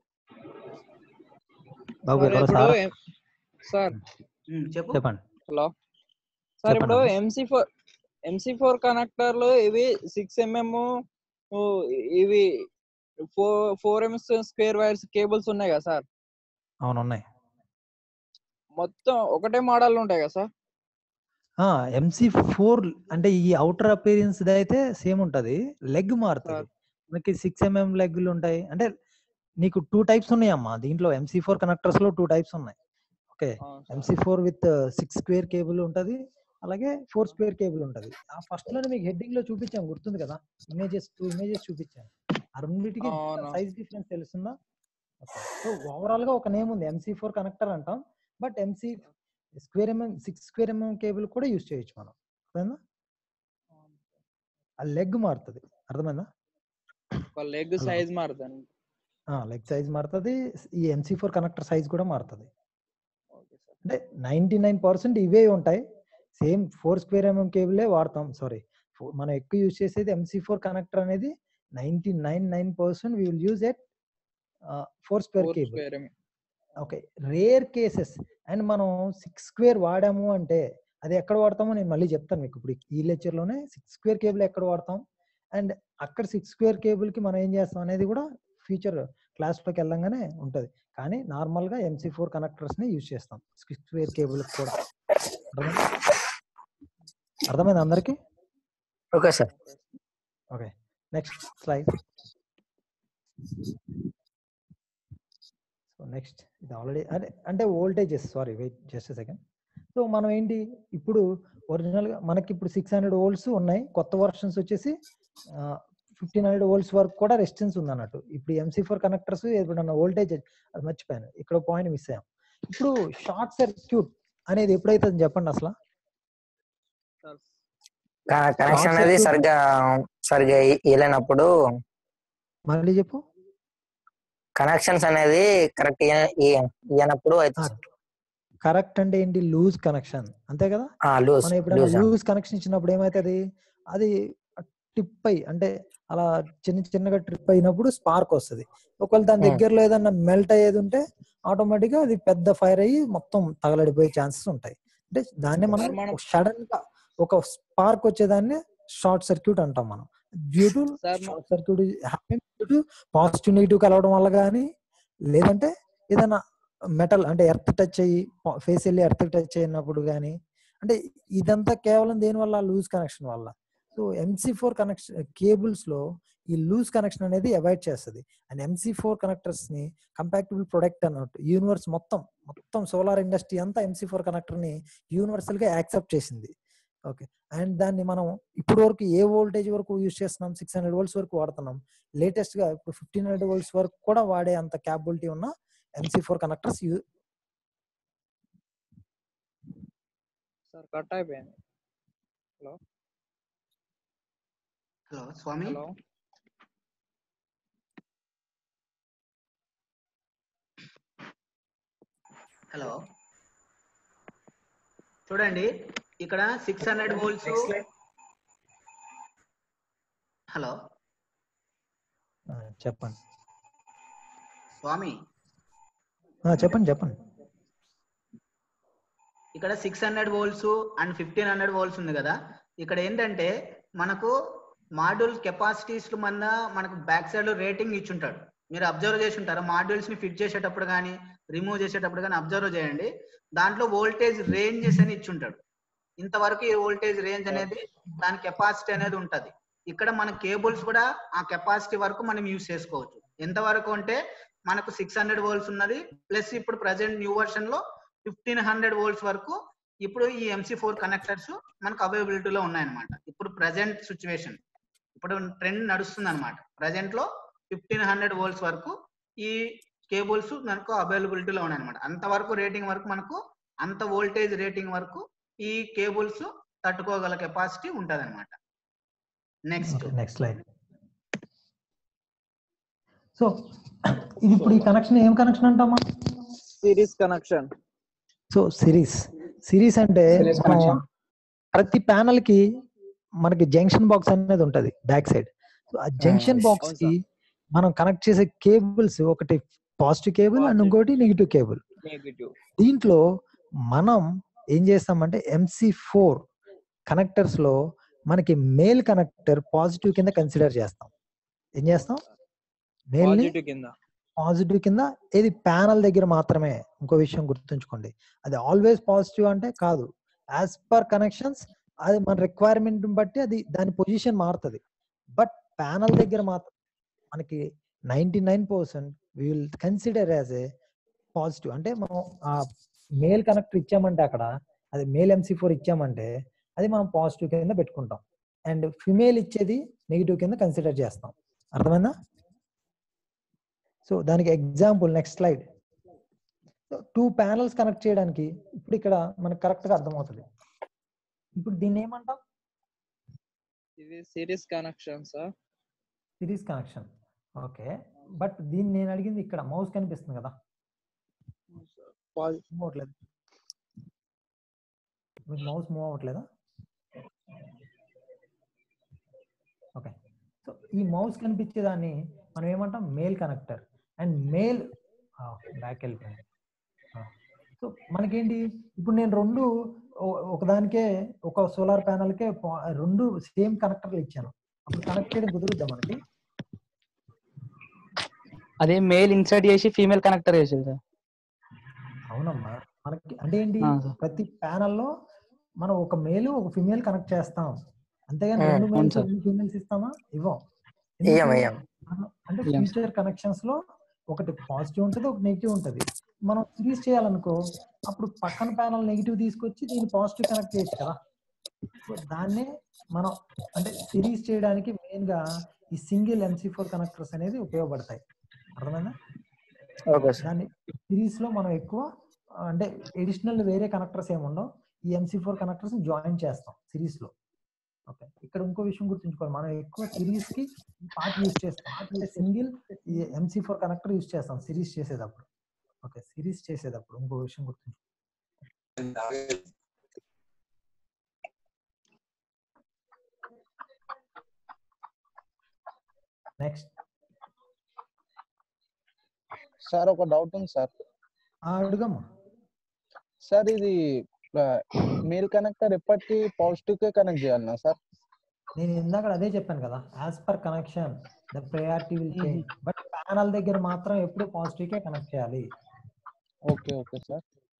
బాబు సార్ ఎవరో ఇప్పుడు సార్ ఎం- సార్ ఉమ్, చెప్పు చెప్పండి హలో సార్ ఇప్పుడు చెప్పండి. ఎంసీ ఫోర్ ఎంసీ ఫోర్ కనెక్టర్లు ఇవి సిక్స్ ఎంఎం ఇవి four four M square wires cables ఉన్నాయి కదా సార్ అవును ఉన్నాయి మొత్తం ఒకటే మోడల్ ఉంటాయి కదా సార్ ఎంసీ ఫోర్ అంటే ఈ అవుటర్ అపీరియన్స్ అయితే సేమ్ ఉంటది లెగ్ మారుతుంది మనకి సిక్స్ ఎంఎం లెగ్లు ఉంటాయి అంటే నీకు టూ టైప్స్ ఉన్నాయమ్మా దీంట్లో ఎంసీ ఫోర్ కనెక్టర్స్ లో టూ టైప్స్ ఉన్నాయి okay MC four with six square cable ఉంటది అలాగే ఫోర్ స్క్వేర్ కేబుల్ ఉంటది ఆ ఫస్ట్ లోనే మీకు హెడ్డింగ్ లో చూపించాం గుర్తుంది కదా ఇమేజెస్ టూ ఇమేజెస్ చూపించాను ఆ రెండింటికి అవును. సైజ్ డిఫరెన్స్ తెలుస్తుందా సో ఓవరాల్ గా ఒక నేమ్ ఉంది ఎంసీ ఫోర్ కనెక్టర్ అంటాం but MC square MM six square MM cable కూడా యూజ్ చేయొచ్చు మనం అర్థమైందా ఆ లెగ్ మారుతుంది అర్థమైందా ఒక లెగ్ సైజ్ మారుతుంది లెగ్ సైజ్ మారుతుంది ఈ ఎంసీ ఫోర్ కనెక్టర్ సైజ్ కూడా మారుతుంది అంటే నైన్టీ నైన్ పర్సెంట్ ఇవే ఉంటాయి సేమ్ ఫోర్ స్క్వేర్ ఎంఎం కేబులే వాడతాం సారీ మనం ఎక్కువ యూజ్ చేసేది ఎంసీ ఫోర్ కనెక్టర్ అనేది ninety nine nine percent we will use at four square four cable square okay rare cases and మనం సిక్స్ స్క్వేర్ వాడాము అంటే అది ఎక్కడ వాడతామో నేను మళ్ళీ చెప్తాను మీకు ఇప్పుడు ఈ లెక్చర్ లోనే సిక్స్ స్క్వేర్ కేబుల్ ఎక్కడ వాడతాం అండ్ అక్కడ సిక్స్ స్క్వేర్ కేబుల్ కి మనం ఏం చేస్తాం అనేది కూడా ఫ్యూచర్ క్లాస్ లోకి వెళ్ళంగానే ఉంటది కానీ నార్మల్ గా ఎంసీ ఫోర్ కనెక్టర్స్ ని యూజ్ చేస్తాం సిక్స్ స్క్వేర్ కేబుల్ కూడా అర్థమైందా? అర్థమైంది అందరికి okay sir okay next slide so next ఇది ఆల్రెడీ అంటే అంటే voltages sorry wait just second so మనం ఏంటి ఇప్పుడు ఒరిజినల్ గా మనకి ఇప్పుడు సిక్స్ హండ్రెడ్ వోల్ట్స్ ఉన్నాయి కొత్త వర్షన్స్ వచ్చేసి ఫిఫ్టీన్ హండ్రెడ్ వోల్ట్స్ వరకు కూడా రెసిస్టెన్స్ ఉంది అన్నట్టు ఇప్పుడు ఎంసీ ఫోర్ కనెక్టర్స్ ఎప్పుడన్నా వోల్టేజ్ అది మర్చిపోయాను ఇక్కడ పాయింట్ మిస్ అయ్యాం ఇప్పుడు షార్ట్ సర్క్యూట్ అనేది ఎప్పుడైతే చెప్పండి అసలు కనెక్షన్ అనేది సరిగ్గా సరిగ్గా ఇవ్వలేనప్పుడు మళ్ళీ చెప్పు కనెక్షన్స్ అనేది కరెక్ట్ ఇవ్వనప్పుడు అవుతుంది కరెక్ట్ అంటే ఏంటి లూజ్ కనెక్షన్ అంతే కదా లూజ్ మనం ఎప్పుడైనా లూజ్ లూజ్ కనెక్షన్ ఇచ్చినప్పుడు ఏమైతుంది అది టిప్ అయ్యి అంటే అలా చిన్న చిన్నగా ట్రిప్ అయినప్పుడు స్పార్క్ వస్తుంది ఒకవేళ దాని Hmm. దగ్గరలో ఏదన్నా మెల్ట్ అయ్యేది ఉంటే ఆటోమేటిక్ గా అది పెద్ద ఫైర్ అయ్యి మొత్తం తగలడిపోయే ఛాన్సెస్ ఉంటాయి అంటే దాన్ని మనం సార్, మనం- సడన్ గా ఒక స్పార్క్ వచ్చేదాన్ని షార్ట్ సర్క్యూట్ అంటాం మనం డ్యూ టు సార్ మ- short circuit due to positive negative కలవడం వల్ల కానీ లేదంటే ఏదైనా మెటల్ అంటే ఎర్త్ టచ్ అయ్యి ఫేస్ వెళ్ళి ఎర్త్ టచ్ అయినప్పుడు కానీ అంటే ఇదంతా కేవలం దేని వల్ల లూజ్ కనెక్షన్ వల్ల so MC four connection cables లో ఈ లూజ్ కనెక్షన్ అనేది అవాయిడ్ చేస్తుంది అండ్ ఎంసీ ఫోర్ కనెక్టర్స్ ని కంపాక్టబుల్ ప్రొడక్ట్ అన్నట్టు యూనివర్స్ మొత్తం మొత్తం సోలార్ ఇండస్ట్రీ అంతా ఎంసీ ఫోర్ కనెక్టర్ ని యూనివర్సల్ గా యాక్సెప్ట్ చేసింది ఓకే అండ్ దాన్ని మనం ఇప్పుడు వరకు ఏ వోల్టేజ్ వరకు యూజ్ చేస్తున్నాం సిక్స్ హండ్రెడ్ వోల్ట్స్ వరకు వాడుతున్నాం లేటెస్ట్ గా ఇప్పుడు ఫిఫ్టీన్ హండ్రెడ్ వోల్ట్స్ వరకు కూడా వాడే అంత క్యాపబిలిటీ ఉన్న MC four connectors you sir cut అయిపోయింది హలో హలో స్వామి హలో హలో చూడండి ఇక్కడ సిక్స్ హండ్రెడ్ వోల్ట్స్ హలో చెప్పండి స్వామి ఆ, చెప్పండి చెప్పండి ఇక్కడ six hundred volts and fifteen hundred volts ఉంది కదా ఇక్కడ ఏంటంటే మనకు మాడ్యూల్ కెపాసిటీస్ మన మనకు బ్యాక్ సైడ్ రేటింగ్ ఇచ్చుంటాడు మీరు అబ్జర్వ్ చేసి ఉంటారు మాడ్యూల్స్ ని ఫిట్ చేసేటప్పుడు కానీ రిమూవ్ చేసేటప్పుడు కానీ అబ్జర్వ్ చేయండి దాంట్లో వోల్టేజ్ రేంజెస్ అని ఇచ్చుంటాడు ఇంతవరకు ఈ వోల్టేజ్ రేంజ్ అనేది దాని కెపాసిటీ అనేది ఉంటది ఇక్కడ మన కేబుల్స్ కూడా ఆ కెపాసిటీ వరకు మనం యూస్ చేసుకోవచ్చు ఎంత వరకు అంటే మనకు సిక్స్ హండ్రెడ్ వోల్ట్స్ ఉన్నది ప్లస్ ఇప్పుడు ప్రజెంట్ న్యూ వర్షన్ లో ఫిఫ్టీన్ హండ్రెడ్ వోల్ట్స్ వరకు ఇప్పుడు ఈ ఎంసీ ఫోర్ కనెక్టర్స్ మనకు అవైలబిలిటీలో ఉన్నాయన్నమాట ఇప్పుడు ప్రజెంట్ సిచ్యువేషన్ ఇప్పుడు ట్రెండ్ నడుస్తుంది అనమాట ప్రజెంట్ లో ఫిఫ్టీన్ హండ్రెడ్ వోల్ట్స్ వరకు ఈ కేబుల్స్ మనకు అవైలబిలిటీలో ఉన్నాయన్నమాట అంతవరకు రేటింగ్ వరకు మనకు అంత వోల్టేజ్ రేటింగ్ వరకు ఈ కేబుల్స్ తట్టుకోగల కెపాసిటీ ఉంటుంది అనమాట నెక్స్ట్ నెక్స్ట్ స్లైడ్ సో ఇది ఇప్పుడు ఈ కనెక్షన్ ఏం కనెక్షన్ అంటామా series connection so series series అంటే Series మనం connection. ప్రతి ప్యానల్ కి మనకి జంక్షన్ బాక్స్ అనేది ఉంటది బ్యాక్ సైడ్ సో ఆ జంక్షన్ yes. బాక్స్ కి మనం కనెక్ట్ చేసే కేబుల్స్ ఒకటి పాజిటివ్ కేబుల్ అండ్ Positive. ఇంకోటి నెగిటివ్ కేబుల్ నెగిటివ్ దీంట్లో మనం ఏం చేస్తామంటే ఎంసీ ఫోర్ కనెక్టర్స్ లో మనకి మేల్ కనెక్టర్ పాజిటివ్ కింద కన్సిడర్ చేస్తాం ఏం చేస్తాం మేల్ ని పాజిటివ్ కింద పాజిటివ్ కింద ఏది ప్యానల్ దగ్గర మాత్రమే ఇంకో విషయం గుర్తుంచుకోండి అది ఆల్వేస్ పాజిటివ్ అంటే కాదు యాజ్ పర్ కనెక్షన్స్ అది మన రిక్వైర్మెంట్ బట్టి అది దాని పొజిషన్ మారుతుంది బట్ ప్యానల్ దగ్గర మాత్రం మనకి ninety nine percent will consider as a positive అంటే మనం ఆ మేల్ కనెక్టర్ ఇచ్చామంటే అక్కడ అది మేల్ ఎంసీ ఫోర్ ఇచ్చామంటే అది మనం పాజిటివ్ కింద పెట్టుకుంటాం అండ్ ఫిమేల్ ఇచ్చేది నెగిటివ్ కింద కన్సిడర్ చేస్తాం అర్థమైందా సో దానికి example next slide two panels connect చేయడానికి ఇప్పుడు ఇక్కడ మనకు కరెక్ట్ గా అర్థమవుతుంది ఇప్పుడు దీన్ని ఏమంటాం ఇది series connection sir series connection okay but దీన్ని నేను అడిగింది ఇక్కడ మౌస్ కనిపిస్తుంది కదా మూవ్ అవ్వట్లేదు మీకు మౌస్ మూవ్ అవ్వట్లేదా ఓకే సో ఈ మౌస్ కనిపించేదాన్ని మనం ఏమంటాం male connector and male back వెళ్ళిపోయింది సో మనకేంటి ఇప్పుడు నేను రెండు ఓ- ఒకదానికే ఒక సోలార్ ప్యానల్కే రెండు సేమ్ కనెక్టర్లు ఇచ్చాను అప్పుడు కనెక్ట్ చేయడం కుదురుద్దా మనకి అదే మేల్ ఇన్సర్ట్ చేసి ఫీమేల్ కనెక్టర్ చేసేది సార్ అవునమ్మా మనకి అంటే ఏంటి ఆ, సార్. ప్రతి ప్యానల్లో మనం ఒక మేల్ ఒక ఫిమేల్ కనెక్ట్ చేస్తాం అంతేగాని ఆ, రెండు అవును మేల్స్ సార్. రెండు ఫిమేల్స్ ఇస్తామా ఇవ్వం ఇయ్యం, ఎందుకు? ఇయ్యం. మనం- అంటే ఇయ్యం. ఫ్యూచర్ కనెక్షన్స్ లో ఒకటి పాజిటివ్ ఉంటుంది ఒక నెగిటివ్ ఉంటుంది మనం సిరీస్ చేయాలనుకో అప్పుడు పక్కన ప్యానల్ నెగిటివ్ తీసుకొచ్చి దీన్ని పాజిటివ్ కనెక్ట్ చేయొచ్చు కదా సో దాన్నే మనం అంటే సిరీస్ చేయడానికి మెయిన్ గా ఈ సింగిల్ ఎంసీ ఫోర్ కనెక్టర్స్ అనేది ఉపయోగపడతాయి అర్థమైందా ఓకే సార్ దాన్ని సిరీస్ లో మనం ఎక్కువ ఆ, అంటే ఎడిషనల్ వేరే కనెక్టర్స్ ఏమి ఉండవు ఈ ఎంసీ ఫోర్ కనెక్టర్స్ జాయిన్ చేస్తాం సిరీస్ లో ఓకే ఇక్కడ ఇంకో విషయం గుర్తుంచుకోవాలి మనం ఎక్కువ సిరీస్ కి పార్ట్ యూజ్ చేస్తాం అంటే సింగిల్ ఈ ఎంసీ ఫోర్ కనెక్టర్ యూజ్ చేస్తాం సిరీస్ చేసేటప్పుడు ఓకే సిరీస్ చేసేటప్పుడు ఇంకో విషయం గుర్తుంచుకో నెక్స్ట్ సార్ ఒక డౌట్ ఉంది సార్ అడుగమ్మా సార్ ఇది మెయిల్ కనెక్టర్ ఎప్పటికీ పాజిటివ్ కే కనెక్ట్ చేయాలనా సార్ నేను ఇందాక అదే చెప్పాను కదా as per connection the priority will change but panel దగ్గర మాత్రం ఎప్పుడు పాజిటివ్ కే కనెక్ట్ చేయాలి ఓకే ఓకే సార్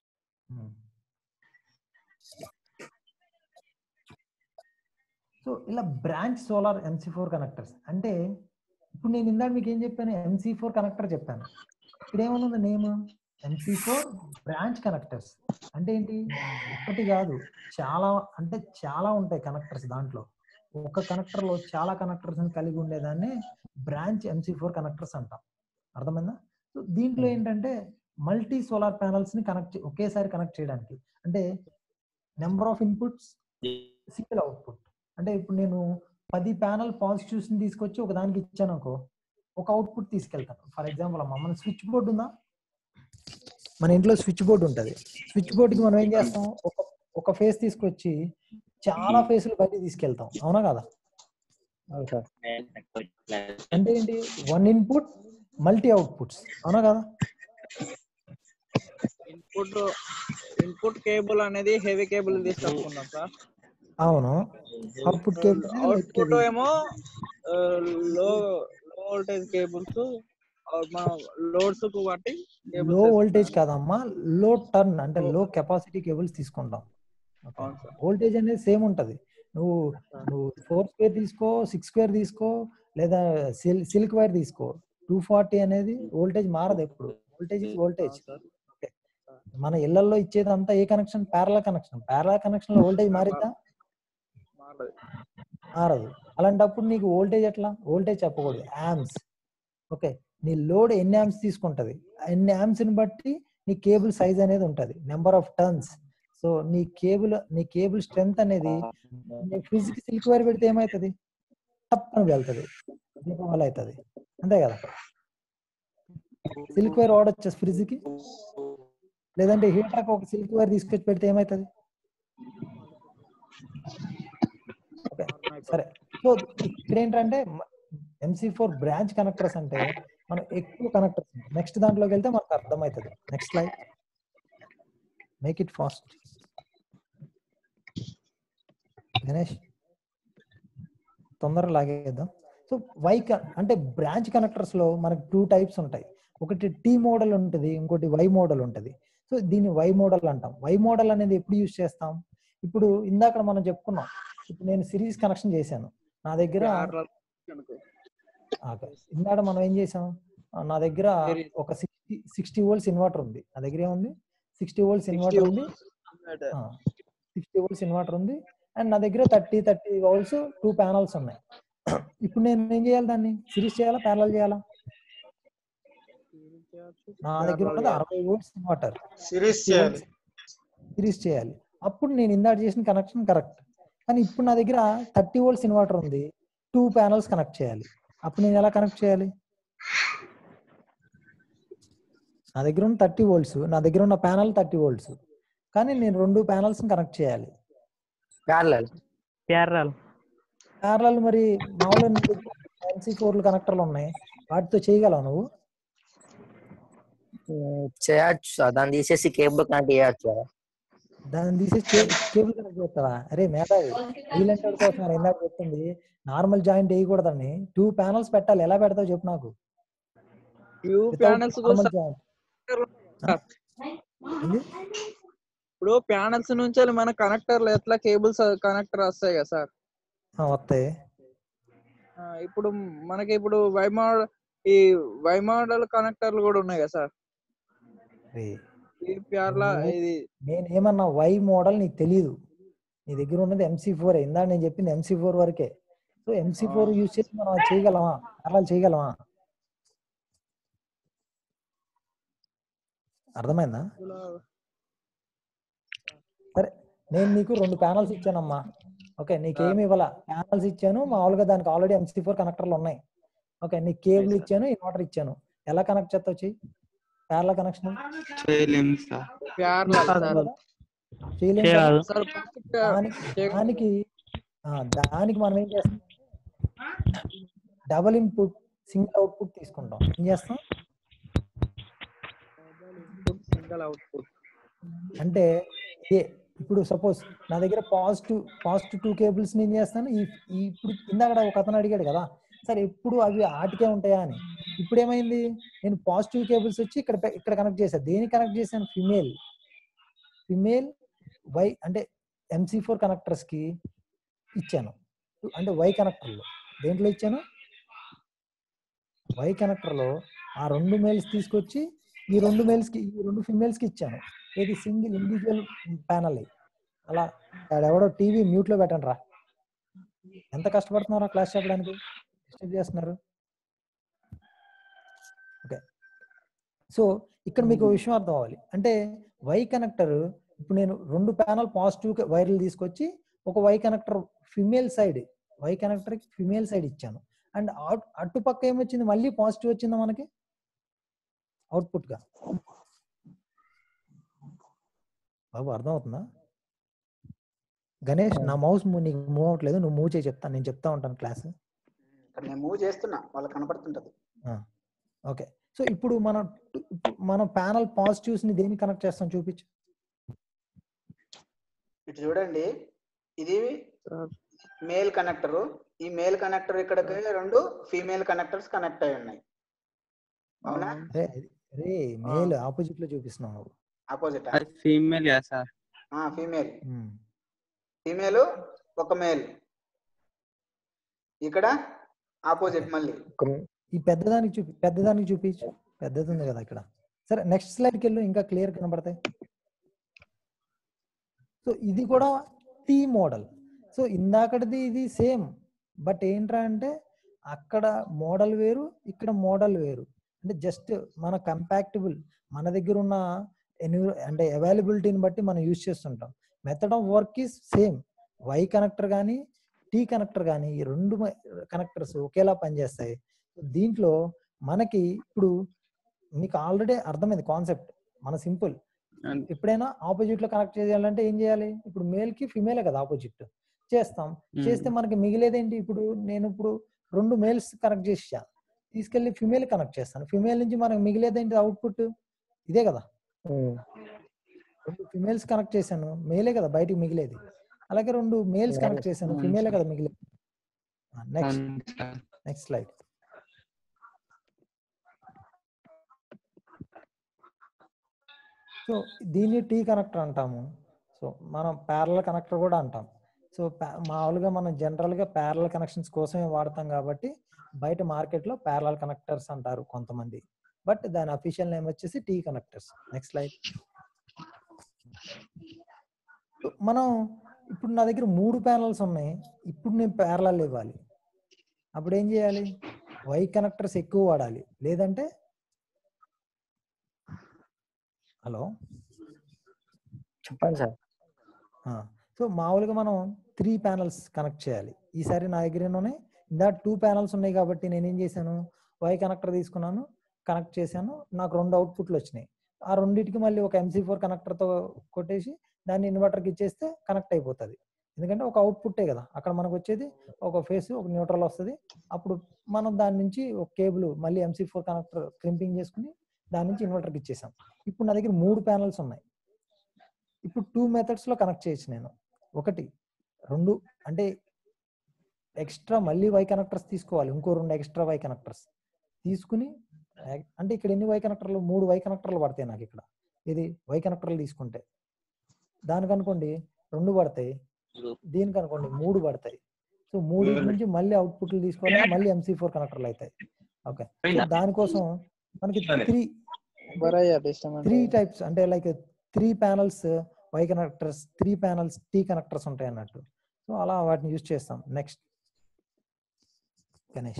సో ఇలా branch solar MC four connectors అంటే ఇప్పుడు నేను ఇందాక మీకు ఏం చెప్పాను ఎంసీ ఫోర్ కనెక్టర్ చెప్పాను ఇక్కడ ఏమన్నా name MC four branch connectors అంటే ఏంటి ఒకటి కాదు చాలా అంటే చాలా ఉంటాయి కనెక్టర్స్ దాంట్లో ఒక కనెక్టర్ లో చాలా కనెక్టర్స్ కలిగి ఉండేదాన్ని బ్రాంచ్ ఎంసీ ఫోర్ కనెక్టర్స్ అంటాం అర్థమైందా సో దీంట్లో ఏంటంటే మల్టీ సోలార్ ప్యానల్స్ ని కనెక్ట్ ఒకేసారి కనెక్ట్ చేయడానికి అంటే number of inputs single output అంటే ఇప్పుడు నేను పది ప్యానల్ పాజిటివ్స్ ని తీసుకొచ్చి ఒక దానికి ఇచ్చాను అనుకో ఒక అవుట్పుట్ తీసుకెళ్తాను ఫర్ ఎగ్జాంపుల్ అమ్మ మన స్విచ్ బోర్డు ఉందా మన ఇంట్లో స్విచ్ బోర్డు ఉంటుంది స్విచ్ బోర్డుకి మనం ఏం చేస్తాం ఒక ఒక ఫేస్ తీసుకొచ్చి చాలా ఫేసులు బయటికి తీసుకెళ్తాం అవునా కదా అవును సార్ అంటే ఏంటి వన్ ఇన్పుట్ మల్టీ అవుట్పుట్స్ అవునా కదా ఇన్పుట్ ఇన్పుట్ కేబుల్ అనేది హెవీ కేబుల్ తీసుకొచ్చుకున్నాం సార్ అవును అవుట్పుట్ కేబుల్ అవుట్పుట్ ఏమో లో లో వోల్టేజ్ కేబుల్స్ మనం లోడ్స్ బట్టి లో వోల్టేజ్ కాదమ్మా లో టర్న్ అంటే లో కెపాసిటీ కేబుల్స్ తీసుకుంటాం అవును సార్ వోల్టేజ్ అనేది సేమ్ ఉంటది నువ్వు నువ్వు ఫోర్ స్క్వేర్ తీసుకో సిక్స్ స్క్వేర్ తీసుకో లేదా సిల్ సిల్క్ వైర్ తీసుకో టూ ఫార్టీ అనేది వోల్టేజ్ మారదు ఎప్పుడు వోల్టేజ్ ఇస్ వోల్టేజ్ సార్ మన ఇళ్లలో ఇచ్చేది అంతా ఏ connection parallel connection parallel connection లో వోల్టేజ్ మారిద్దా మారదు. మారదు అలాంటప్పుడు నీకు వోల్టేజ్ ఎట్లా వోల్టేజ్ చెప్పకూడదు యామ్స్ ఓకే నీ లోడ్ ఎన్ని యామ్స్ తీసుకుంటది ఎన్ని యామ్స్ ని బట్టి నీ కేబుల్ సైజ్ అనేది ఉంటది నెంబర్ ఆఫ్ టర్న్స్ సో నీ కేబుల్ నీ కేబుల్ స్ట్రెంత్ అనేది నీ ఫ్రిడ్జ్ కి సిల్క్ వైర్ పెడితే ఏమవుతుంది తప్పని వెళ్తుంది దీపం వల్ల అవుతుంది అంతే కదా సిల్క్ వైర్ వాడచ్చు ఫ్రిడ్జ్ కి లేదంటే హీటర్ ఒక సిల్క్ వైర్ తీసుకొచ్చి పెడితే ఏమవుతుంది ఓకే సరే సో ఇక్కడ ఏంటంటే ఎంసీ ఫోర్ బ్రాంచ్ కనెక్టర్స్ అంటే మనం ఎక్కువ కనెక్టర్స్ నెక్స్ట్ దాంట్లోకి వెళ్తే మనకు అర్థమవుతుంది next slide make it fast Ganesh తొందరగా లాగేద్దాం సో వై అంటే బ్రాంచ్ కనెక్టర్స్ లో మనకు టూ టైప్స్ ఉంటాయి ఒకటి టీ మోడల్ ఉంటుంది ఇంకోటి వై మోడల్ ఉంటుంది సో దీన్ని వై మోడల్ అంటాం వై మోడల్ అనేది ఎప్పుడు యూజ్ చేస్తాం ఇప్పుడు ఇందాక మనం చెప్పుకున్నాం ఇప్పుడు నేను సిరీస్ కనెక్షన్ చేశాను నా దగ్గర Parallel అనుకో. ఓకే. ఇందాక మనం ఏం చేసాం ఆ, నా దగ్గర Series. ఒక సిక్స్టీ సిక్స్టీ వోల్ట్స్ ఇన్వర్టర్ ఉంది నా దగ్గర ఏముంది సిక్స్టీ వోల్ట్స్ 60 ఇన్వర్టర్ ఉంది volts. సిక్స్టీ వోల్ట్స్ ఇన్వర్టర్ ఉంది అండ్ నా దగ్గర thirty thirty volts two panels ఉన్నాయి ఇప్పుడు నేను ఏం చేయాలి దాన్ని సిరీస్ చేయాలా ప్యానల్ చేయాలా నా దగ్గర ఉన్నది అరవై వోల్ట్స్ ఇన్వర్టర్ సిరీస్ చేయాలి సిరీస్ చేయాలి అప్పుడు నేను ఇందాక చేసిన కనెక్షన్ కరెక్ట్ కానీ ఇప్పుడు నా దగ్గర థర్టీ వోల్ట్స్ ఇన్వర్టర్ ఉంది టూ ప్యానల్స్ కనెక్ట్ చేయాలి అప్పుడు నేను ఎలా కనెక్ట్ చేయాలి నా దగ్గర ఉన్న థర్టీ వోల్ట్స్ నా దగ్గర ఉన్న ప్యానల్ థర్టీ వోల్ట్స్ కానీ నేను రెండు ప్యానల్స్ కనెక్ట్ చేయాలి ప్యారలల్ ప్యారల్ ప్యారల్ మరి మామూలుగా ఎన్సీ ఫోర్లు కనెక్టర్లు ఉన్నాయి వాటితో చేయగలవు నువ్వు చేయొచ్చు సార్ దాన్ని తీసేసి కేబుల్ కనెక్ట్ చేయొచ్చు కదా దాన్ని తీసి కేబుల్ కనెక్ట్ చేస్తావా అరే మేధావి వీలంటే కోసం మరి ఇందాక చెప్తుంది నార్మల్ జాయింట్ వేయకూడదని టూ ప్యానల్స్ పెట్టాలి ఎలా పెడతావు చెప్పు నాకు Few Without panels normal కోసం joint. ఏంది? ఇప్పుడు ప్యానల్స్ నుంచి మన కనెక్టర్లు ఎట్లా కేబుల్స్ కనెక్టర్ వస్తాయి కదా సార్ ఆ, వస్తాయి ఇప్పుడు మనకి ఇప్పుడు వై మోడల్ ఈ వై మోడల్ కనెక్టర్లు కూడా ఉన్నాయి కదా సార్ రే, ఈ ప్యార్ల నువ్వు- ఇది నేను ఏమన్నా వై మోడల్ నీకు తెలియదు నీ దగ్గర ఉన్నది ఎంసీ ఫోర్ ఇందా నేను చెప్పింది ఎంసీ ఫోర్ వరకే సో ఎంసీ ఫోర్ యూజ్ చేసి మనం అది చేయగలమా అలా చేయగలమా అర్థమైందా సరే నేను నీకు రెండు ప్యానల్స్ ఇచ్చానమ్మా ఓకే నీకేమి ఇవ్వాల ప్యానల్స్ ఇచ్చాను మామూలుగా దానికి ఆల్రెడీ ఎంసీ ఫోర్ కనెక్టర్లు ఉన్నాయి ఓకే నీకు కేబుల్ ఇచ్చాను ఇన్వర్టర్ ఇచ్చాను ఎలా కనెక్ట్ చేస్తావు చెయ్యి ప్యారల కనెక్షన్ చేయలేం సార్ ప్యార్ల సార్ చేయలేం చేయరాదు. కదా? సార్ first దానికి చేయగలం. దానికి ఆ, దానికి మనం ఏం చేస్తాం డబుల్ ఇన్పుట్ సింగిల్ అవుట్పుట్ తీసుకుంటాం ఏం చేస్తాం సింగల్ అవుట్పుట్ అంటే ఏ ఇప్పుడు సపోజ్ నా దగ్గర పాజిటివ్ పాజిటివ్ టూ కేబుల్స్ నేను చేస్తాను ఈ ఈ ఇప్పుడు ఇందాక ఒక అతను అడిగాడు కదా సరే ఎప్పుడు అవి ఆటికే ఉంటాయా అని ఇప్పుడు ఏమైంది నేను పాజిటివ్ కేబుల్స్ వచ్చి ఇక్కడ పె- ఇక్కడ కనెక్ట్ చేశాను దేనికి కనెక్ట్ చేశాను ఫిమేల్ ఫిమేల్ వై అంటే ఎంసీ ఫోర్ కనెక్టర్స్ కి ఇచ్చాను అంటే వై కనెక్టర్లో దేంట్లో ఇచ్చాను వై కనెక్టర్లో ఆ రెండు మేల్స్ తీసుకొచ్చి ఈ రెండు మేల్స్ కి ఈ రెండు ఫిమేల్స్ కి ఇచ్చాను ఇది సింగిల్ ఇండివిజువల్ ప్యానల్ అలా ఎవడో టీవీ మ్యూట్ లో పెట్టండి రా ఎంత కష్టపడుతున్నారా క్లాస్ చెప్పడానికి డిస్టర్బ్ చేస్తున్నారు ఓకే సో ఇక్కడ మీకు ఒక విషయం అర్థం అవ్వాలి అంటే వై కనెక్టర్ ఇప్పుడు నేను రెండు ప్యానల్ పాజిటివ్ వైర్లు తీసుకొచ్చి ఒక Y connector female side Y connector female side ఇచ్చాను అండ్ అటుపక్క ఏమొచ్చింది మళ్ళీ పాజిటివ్ వచ్చిందా మనకి అవుట్పుట్ గా బాబు అర్థమవుతుందా గణేష్ నా మౌస్ నీకు మూవ్ అవ్వట్లేదు నువ్వు మూవ్ చేయి చెప్తాను నేను చెప్తా ఉంటాను క్లాస్ ఇక్కడ నేను మూవ్ చేస్తున్నా వాళ్ళకి కనపడుతుంటది ఓకే సో ఇప్పుడు మనం మనం ప్యానల్ పాజిటివ్స్ ని దేనికి కనెక్ట్ చేస్తాం చూపించు ఇటు చూడండి ఇది మేల్ కనెక్టర్ ఈ మేల్ కనెక్టర్ ఇక్కడికి రెండు ఫీమేల్ కనెక్టర్స్ కనెక్ట్ అయి ఉన్నాయి అవునా రే రే మేల్ ఆపోజిట్ లో చూపిస్తున్నావు నువ్వు ఆపోజిట్ అది ఫీమేల్ కదా సార్ ఫీమేల్ ఉమ్. ఫీమేల్ ఒక మేల్ ఇక్కడ ఆపోజిట్ మళ్ళీ ఈ పెద్దదానికి చూపి పెద్దదానికి చూపించు పెద్దది ఉంది కదా ఇక్కడ సరే నెక్స్ట్ స్లైడ్కి వెళ్ళు ఇంకా క్లియర్ కనబడతాయి సో ఇది కూడా టీ మోడల్ సో ఇందాకటిది ఇది సేమ్ బట్ ఏంట్రా అంటే అక్కడ మోడల్ వేరు ఇక్కడ మోడల్ వేరు అంటే జస్ట్ మన కంపాక్టబుల్ మన దగ్గర ఉన్న ఎన్వి అంటే అవైలబిలిటీని బట్టి మనం యూజ్ చేస్తుంటాం method of work is same Y connector కానీ టీ కనెక్టర్ కానీ ఈ రెండు కనెక్టర్స్ ఒకేలా పనిచేస్తాయి దీంట్లో మనకి ఇప్పుడు మీకు ఆల్రెడీ అర్థమైంది కాన్సెప్ట్ మన సింపుల్ ఎప్పుడైనా ఆపోజిట్ లో కనెక్ట్ చేయాలంటే ఏం చేయాలి ఇప్పుడు మేల్ కి ఫిమేలే కదా ఆపోజిట్ చేస్తాం చేస్తే మనకి మిగిలేదేంటి ఇప్పుడు నేను ఇప్పుడు రెండు మేల్స్ కనెక్ట్ చేసా తీసుకెళ్లి ఫిమేల్ కనెక్ట్ చేస్తాను ఫిమేల్ నుంచి మనకి మిగిలేదేంటి అవుట్పుట్ ఇదే కదా రెండు ఫిమేల్స్ కనెక్ట్ చేశాను మేలే కదా బయటికి మిగిలేది అలాగే రెండు మేల్స్ కనెక్ట్ చేశాను అవును ఫిమేలే సార్. కదా మిగిలేది నెక్స్ట్ అవును సార్ నెక్స్ట్ స్లైడ్ సో దీన్ని టీ కనెక్టర్ అంటాము సో మనం ప్యారల కనెక్టర్ కూడా అంటాం సో మామూలుగా మనం జనరల్గా ప్యారల కనెక్షన్స్ కోసమే వాడతాం కాబట్టి బయట మార్కెట్లో ప్యారల కనెక్టర్స్ అంటారు కొంతమంది బట్ దాని అఫీషియల్ నేమ్ వచ్చేసి టీ కనెక్టర్స్ నెక్స్ట్ స్లైడ్ మనం ఇప్పుడు నా దగ్గర మూడు ప్యానల్స్ ఉన్నాయి ఇప్పుడు నేను ప్యారలల్ ఇవ్వాలి అప్పుడు ఏం చేయాలి వై కనెక్టర్స్ ఎక్కువ వాడాలి లేదంటే హలో చెప్పండి సార్ సో మామూలుగా మనం త్రీ ప్యానల్స్ కనెక్ట్ చేయాలి ఈసారి నా దగ్గర ఉన్నాయి ఇందా టూ ప్యానల్స్ ఉన్నాయి కాబట్టి నేను ఏం చేశాను వై కనెక్టర్ తీసుకున్నాను కనెక్ట్ చేశాను నాకు రెండు అవుట్పుట్లు వచ్చినాయి ఆ రెండింటికి మళ్ళీ ఒక ఎంసీ ఫోర్ కనెక్టర్తో కొట్టేసి దాన్ని ఇన్వర్టర్కి ఇచ్చేస్తే కనెక్ట్ అయిపోతుంది ఎందుకంటే ఒక అవుట్పుట్టే కదా అక్కడ మనకు వచ్చేది ఒక ఫేస్ ఒక న్యూట్రల్ వస్తుంది అప్పుడు మనం దాని నుంచి ఒక కేబుల్ మళ్ళీ ఎంసీ ఫోర్ కనెక్టర్ క్రింపింగ్ చేసుకుని దాని నుంచి ఇన్వర్టర్కి ఇచ్చేసాం ఇప్పుడు నా దగ్గర మూడు ప్యానల్స్ ఉన్నాయి ఇప్పుడు టూ మెథడ్స్ లో కనెక్ట్ చేయొచ్చు నేను ఒకటి రెండు అంటే ఎక్స్ట్రా మళ్ళీ వై కనెక్టర్స్ తీసుకోవాలి ఇంకో రెండు ఎక్స్ట్రా వై కనెక్టర్స్ తీసుకుని ఆ- అంటే ఇక్కడ ఎన్ని వై కనెక్టర్లు మూడు వై కనెక్టర్లు పడతాయి నాకు ఇక్కడ ఇది వై కనెక్టర్లు తీసుకుంటే దానికి అనుకోండి రెండు పడతాయి దీనికి అనుకోండి మూడు పడతాయి సో మూడు నుంచి మళ్ళీ అవుట్పుట్లు తీసుకోవాలి మళ్ళీ ఎంసీ ఫోర్ కనెక్టర్లు అవుతాయి ఓకే సో దానికోసం మనకి త్రీ బరయ్య డిస్టర్బ్ త్రీ టైప్స్ అంటే like three panels Y connectors three panels T connectors ఉంటాయి అన్నట్టు సో అలా వాటిని యూజ్ చేస్తాం next Ganesh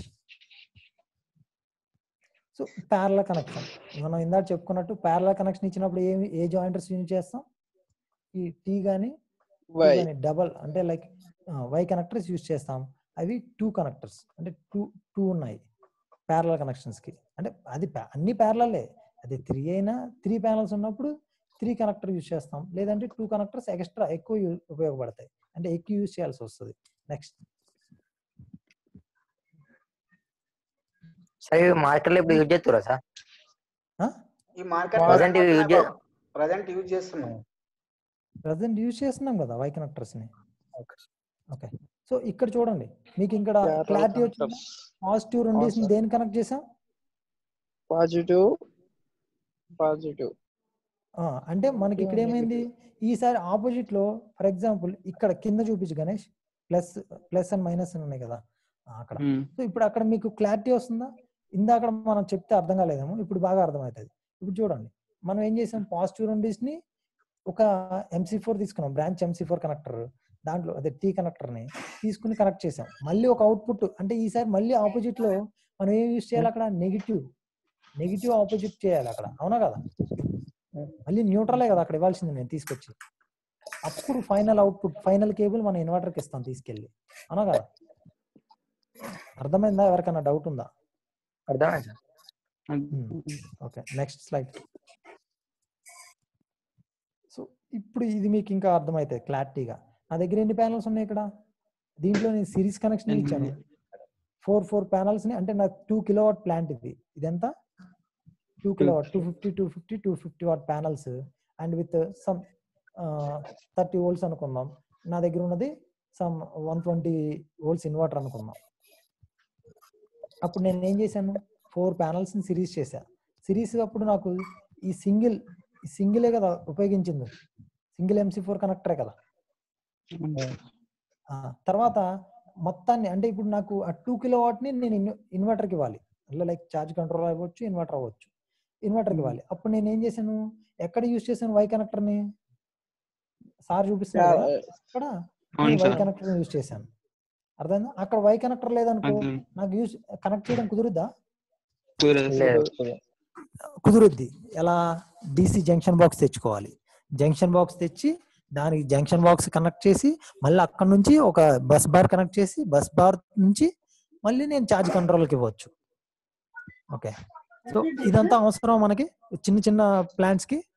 so parallel connection మనం ఇందాక చెప్పుకున్నట్టు ప్యారల కనెక్షన్ ఇచ్చినప్పుడు ఏమి ఏ జాయింటర్స్ యూజ్ చేస్తాం ఈ టీ కానీ వై డబల్ అంటే లైక్ వై కనెక్టర్స్ యూజ్ చేస్తాం అవి టూ కనెక్టర్స్ అంటే టూ టూ ఉన్నాయి ప్యారల కనెక్షన్స్ కి అంటే అది pa- అన్ని ప్యారలే అది త్రీ అయినా త్రీ ప్యానల్స్ ఉన్నప్పుడు త్రీ కనెక్టర్ యూజ్ చేస్తాం లేదంటే టూ కనెక్టర్స్ ఎక్స్ట్రా ఎక్కువ యూ- ఉపయోగపడతాయి అంటే ఎక్కువ యూజ్ చేయాల్సి వస్తుంది నెక్స్ట్ సార్ ఇవి మార్కెట్లో ఇప్పుడు యూజ్ చేస్తురా సార్ ఈ మార్కెట్ Present use చే- ప్రజెంట్ యూజ్ చేస్తున్నాం ప్రజెంట్ యూజ్ చేస్తున్నాం కదా వై కనెక్టర్స్ ని ఓకే సో ఇక్కడ చూడండి మీకు ఇక్కడ క్లారిటీ వచ్చింది పాజిటివ్ రెండు Awesome. దేని కనెక్ట్ చేసాం పాజిటివ్ పాజిటివ్ ఆ, అంటే మనకి ఇక్కడ ఏమైంది ఈసారి ఆపోజిట్ లో ఫర్ ఎగ్జాంపుల్ ఇక్కడ కింద చూపించు Ganesh plus plus and minus ఉన్నాయి కదా ఆ, అక్కడ సో ఇప్పుడు అక్కడ మీకు క్లారిటీ వస్తుందా ఇందాక మనం చెప్తే అర్థం కాలేదేమో ఇప్పుడు బాగా అర్థమవుతుంది ఇప్పుడు చూడండి మనం ఏం చేసాం పాజిటివ్ రెండిస్ని ఒక ఎంసీ ఫోర్ తీసుకున్నాం బ్రాంచ్ ఎంసీ ఫోర్ కనెక్టర్ దాంట్లో అదే టీ కనెక్టర్ ని తీసుకుని కనెక్ట్ చేసాం మళ్ళీ ఒక అవుట్పుట్ అంటే ఈసారి మళ్ళీ ఆపోజిట్ లో మనం ఏం యూజ్ చేయాలి అక్కడ నెగిటివ్ నెగిటివ్ ఆపోజిట్ చేయాలి అక్కడ అవునా కదా మళ్ళీ న్యూట్రలే కదా అక్కడ ఇవ్వాల్సింది నేను తీసుకొచ్చి అప్పుడు ఫైనల్ అవుట్పుట్ ఫైనల్ కేబుల్ మన ఇన్వర్టర్కి ఇస్తాం తీసుకెళ్ళి అవునా కదా అర్థమైందా ఎవరికైనా డౌట్ ఉందా అర్థమైంది sir okay next slide so ఇప్పుడు ఇది మీకు ఇంకా అర్థమవుతుంది క్లారిటీగా నా దగ్గర ఎన్ని ప్యానల్స్ ఉన్నాయి ఇక్కడ దీంట్లో నేను సిరీస్ కనెక్షన్ ఇచ్చాను ఫోర్ ఫోర్ ప్యానల్స్ ని అంటే నాకు టూ కిలో వాట్ ప్లాంట్ ఇది ఇదెంత two kilo watt two fifty two fifty two fifty watt panels and with some thirty volts అనుకుందాం నా దగ్గర ఉన్నది some one twenty volts inverter అనుకుందాం అప్పుడు నేను ఏం చేశాను ఫోర్ ప్యానల్స్ ని సిరీస్ చేశా సిరీస్ అప్పుడు నాకు ఈ సింగిల్ ఈ సింగిలే కదా ఉపయోగించింది సింగిల్ ఎంసీ ఫోర్ కనెక్టరే కదా ఆ, తర్వాత మొత్తాన్ని అంటే ఇప్పుడు నాకు ఆ టూ కిలో వాట్ని నేను ఇన్- ఇన్వర్టర్కి ఇవ్వాలి అంటే లైక్ ఛార్జ్ కంట్రోల్ అవ్వచ్చు ఇన్వర్టర్ అవ్వచ్చు ఇన్వర్టర్కి ఇవ్వాలి అప్పుడు నేను ఏం చేశాను ఎక్కడ యూజ్ చేశాను వై కనెక్టర్ని సార్ చూపిస్తున్నారు కదా ఇక్కడ అవును వై సార్ కనెక్టర్ యూజ్ చేశాను అర్థమైందా అక్కడ వై కనెక్టర్ లేదనుకో అర్థం. నాకు యూజ్ కనెక్ట్ చేయడం కుదురుద్దా కుదరదు లేదు కుదురుద్ది ఎలా డిసి జంక్షన్ బాక్స్ తెచ్చుకోవాలి జంక్షన్ బాక్స్ తెచ్చి దానికి జంక్షన్ బాక్స్ కనెక్ట్ చేసి మళ్ళీ అక్కడ నుంచి ఒక బస్ బార్ కనెక్ట్ చేసి బస్ బార్ నుంచి మళ్ళీ నేను ఛార్జ్ కంట్రోల్కి ఇవ్వచ్చు ఓకే సో ఇదంతా అవసరం మనకి చిన్న చిన్న ప్లాంట్స్ కి